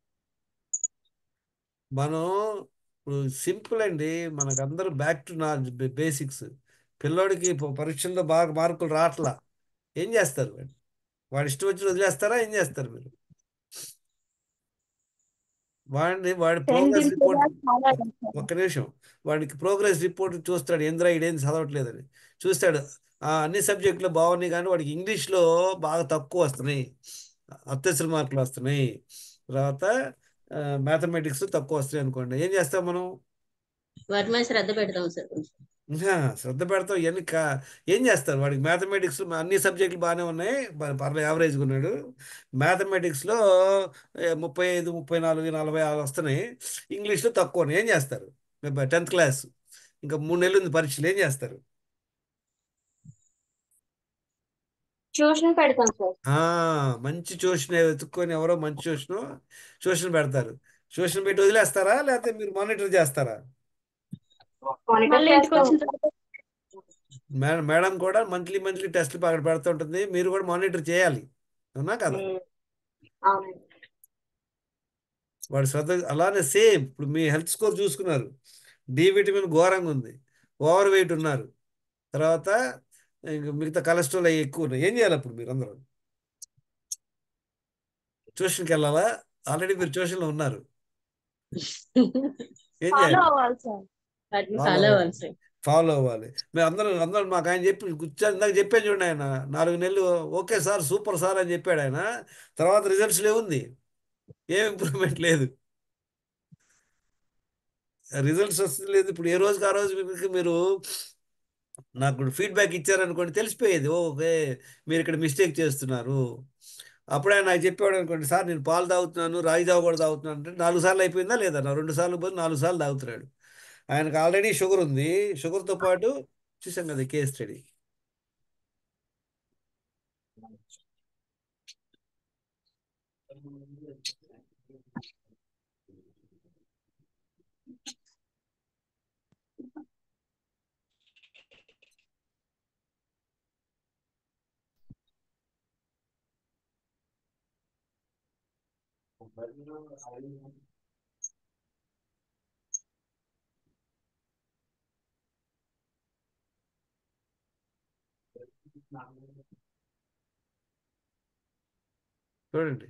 మనం ఇప్పుడు సింపుల్ అండి మనకందరూ బ్యాక్ టు నా బేసిక్స్ పిల్లోడికి ప- పరీక్షల్లో బాగా మార్కులు రావట్లా ఏం చేస్తారు వాడు వాడు ఇష్టం వచ్చి వదిలేస్తారా ఏం చేస్తారు మీరు వాడిని వాడి ప్రోగ్రెస్ రిపోర్ట్ ఒక్క నిమిషం వాడికి ప్రోగ్రెస్ రిపోర్ట్ చూస్తాడు ఏంద్రా ఇదేం చదవట్లేదని చూస్తాడు ఆ అన్ని సబ్జెక్టులు బాగున్నాయి కానీ వాడికి ఇంగ్లీష్లో బాగా తక్కువ వస్తున్నాయి అత్యవసర మార్కులు వస్తున్నాయి తర్వాత మ్యాథమెటిక్స్ తక్కువ వస్తున్నాయి అనుకోండి ఏం చేస్తాం మనం వాటి మీద శ్రద్ధ పెడతాం సార్ కొంచెం ఇంకా శ్రద్ధ పెడతాం ఇవన్నీ కా ఏం చేస్తారు వాడికి మ్యాథమెటిక్స్ అన్ని సబ్జెక్టులు బాగానే ఉన్నాయి ప- పర్లేదు యావరేజ్గా ఉన్నాడు మ్యాథమెటిక్స్లో ముప్పై ఐదు ముప్పై నాలుగు నలభై ఆరు వస్తున్నాయి ఇంగ్లీష్లో తక్కువ ఉన్నాయి ఏం చేస్తారు టెన్త్ క్లాస్ ఇంకా మూడు నెలలు ఉంది పరీక్షలు ఏం చేస్తారు ట్యూషన్ పెడతాం సార్ ఆ మంచి ట్యూషన్ వెతుక్కొని ఎవరో మంచి ట్యూషన్ ట్యూషన్ పెడతారు ట్యూషన్ పెట్టి వదిలేస్తారా లేకపోతే మీరు మానిటర్ చేస్తారా మళ్ళీ ఇంటికి వచ్చిన తర్వాత మేడం మేడం కూడా మంత్లీ మంత్లీ టెస్ట్లు అక్కడ పెడుతూ ఉంటుంది మీరు కూడా మానిటర్ చేయాలి అవునా కదా అవునండి వాడు శ్రద్ధ అలానే సేమ్ ఇప్పుడు మీ హెల్త్ స్కోర్ చూసుకున్నారు డి విటమిన్ ఘోరంగా ఉంది ఓవర్ వెయిట్ ఉన్నారు తర్వాత ఇంక మిగతా కొలెస్ట్రాల్ అవి ఎక్కువ ఉన్నాయి ఏం చేయాలి అప్పుడు మీరు అందరూ ట్యూషన్కి వెళ్ళాలా ఆల్రెడీ మీరు ట్యూషన్లో ఉన్నారు ఏం ఫాలో చేయాలి అవ్వాలి సార్ వాటిని Follow ఫాలో అవ్వాలి. అవ్వాలి సార్ ఫాలో అవ్వాలి మేము అందరం అందరం మాకు ఆయన చెప్పి కూర్చొని ఇందాక చెప్పాను చూడండి ఆయన నాలుగు నెలలు ఓకే సార్ సూపర్ సార్ అని చెప్పాడు ఆయన తర్వాత రిజల్ట్స్ లేవుంది ఏం ఇంప్రూవ్మెంట్ లేదు రిజల్ట్స్ వస్తుంది లేదు ఇప్పుడు ఏ రోజుకి ఆ రోజు మీకు మీరు నాకు ఫీడ్బ్యాక్ ఇచ్చారనుకోండి తెలిసిపోయేది "ఓ, ఓకే మీరు ఇక్కడ మిస్టేక్ చేస్తున్నారు అప్పుడే ఆయన నాకు చెప్పాడు అనుకోండి సార్ నేను పాలు తాగుతున్నాను రాగి జావ కూడా తాగుతున్నాను అంటే నాలుగు సార్లు అయిపోయిందా లేదా నా రెండు సార్లు పోయి నాలుగు సార్లు తాగుతున్నాడు ఆయనకు ఆల్రెడీ షుగర్ ఉంది షుగర్తో పాటు చూసాం కదా కేస్ స్టడీ చూడండి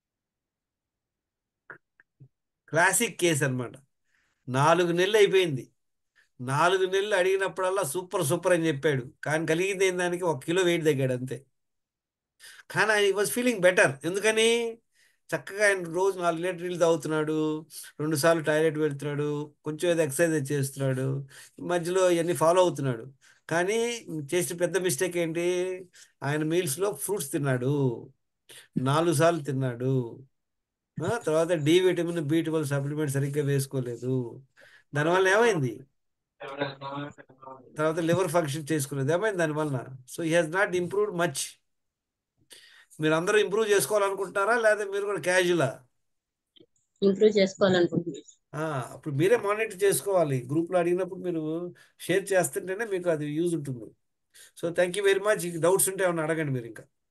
క్లాసిక్ కేస్ అన్నమాట నాలుగు నెలలు అయిపోయింది నాలుగు నెలలు అడిగినప్పుడల్లా సూపర్ సూపర్ అని చెప్పాడు కానీ కలిగింది ఏం దానికి ఒక కిలో వెయిట్ తగ్గాడు అంతే కానీ ఆయన వాజ్ ఫీలింగ్ బెటర్ ఎందుకని చక్కగా ఆయన రోజు నాలుగు లీటర్ నీళ్ళు తాగుతున్నాడు రెండు సార్లు టాయిలెట్ వెళ్తున్నాడు కొంచెం ఏదో ఎక్సర్సైజ్ చేస్తున్నాడు మధ్యలో ఇవన్నీ ఫాలో అవుతున్నాడు కానీ చేసిన పెద్ద మిస్టేక్ ఏంటి ఆయన మీల్స్లో ఫ్రూట్స్ తిన్నాడు నాలుగు సార్లు తిన్నాడు ఆ, తర్వాత D vitamin B twelve supplement సరిగ్గా వేసుకోలేదు దానివల్ల ఏమైంది తర్వాత లివర్ ఫంక్షన్ చేసుకోలేదు ఏమైంది దానివల్ల so he has not improved much మీరు అందరూ ఇంప్రూవ్ చేసుకోవాలనుకుంటున్నారా లేదా మీరు కూడా క్యాజువలా ఇంప్రూవ్ చేసుకోవాలనుకుంటున్నాను అప్పుడు మీరే మానిటర్ చేసుకోవాలి గ్రూప్లో అడిగినప్పుడు మీరు షేర్ చేస్తుంటేనే మీకు అది యూజ్ ఉంటుంది so thank you very much doubts ఉంటే ఏమన్నా అడగండి మీరు ఇంకా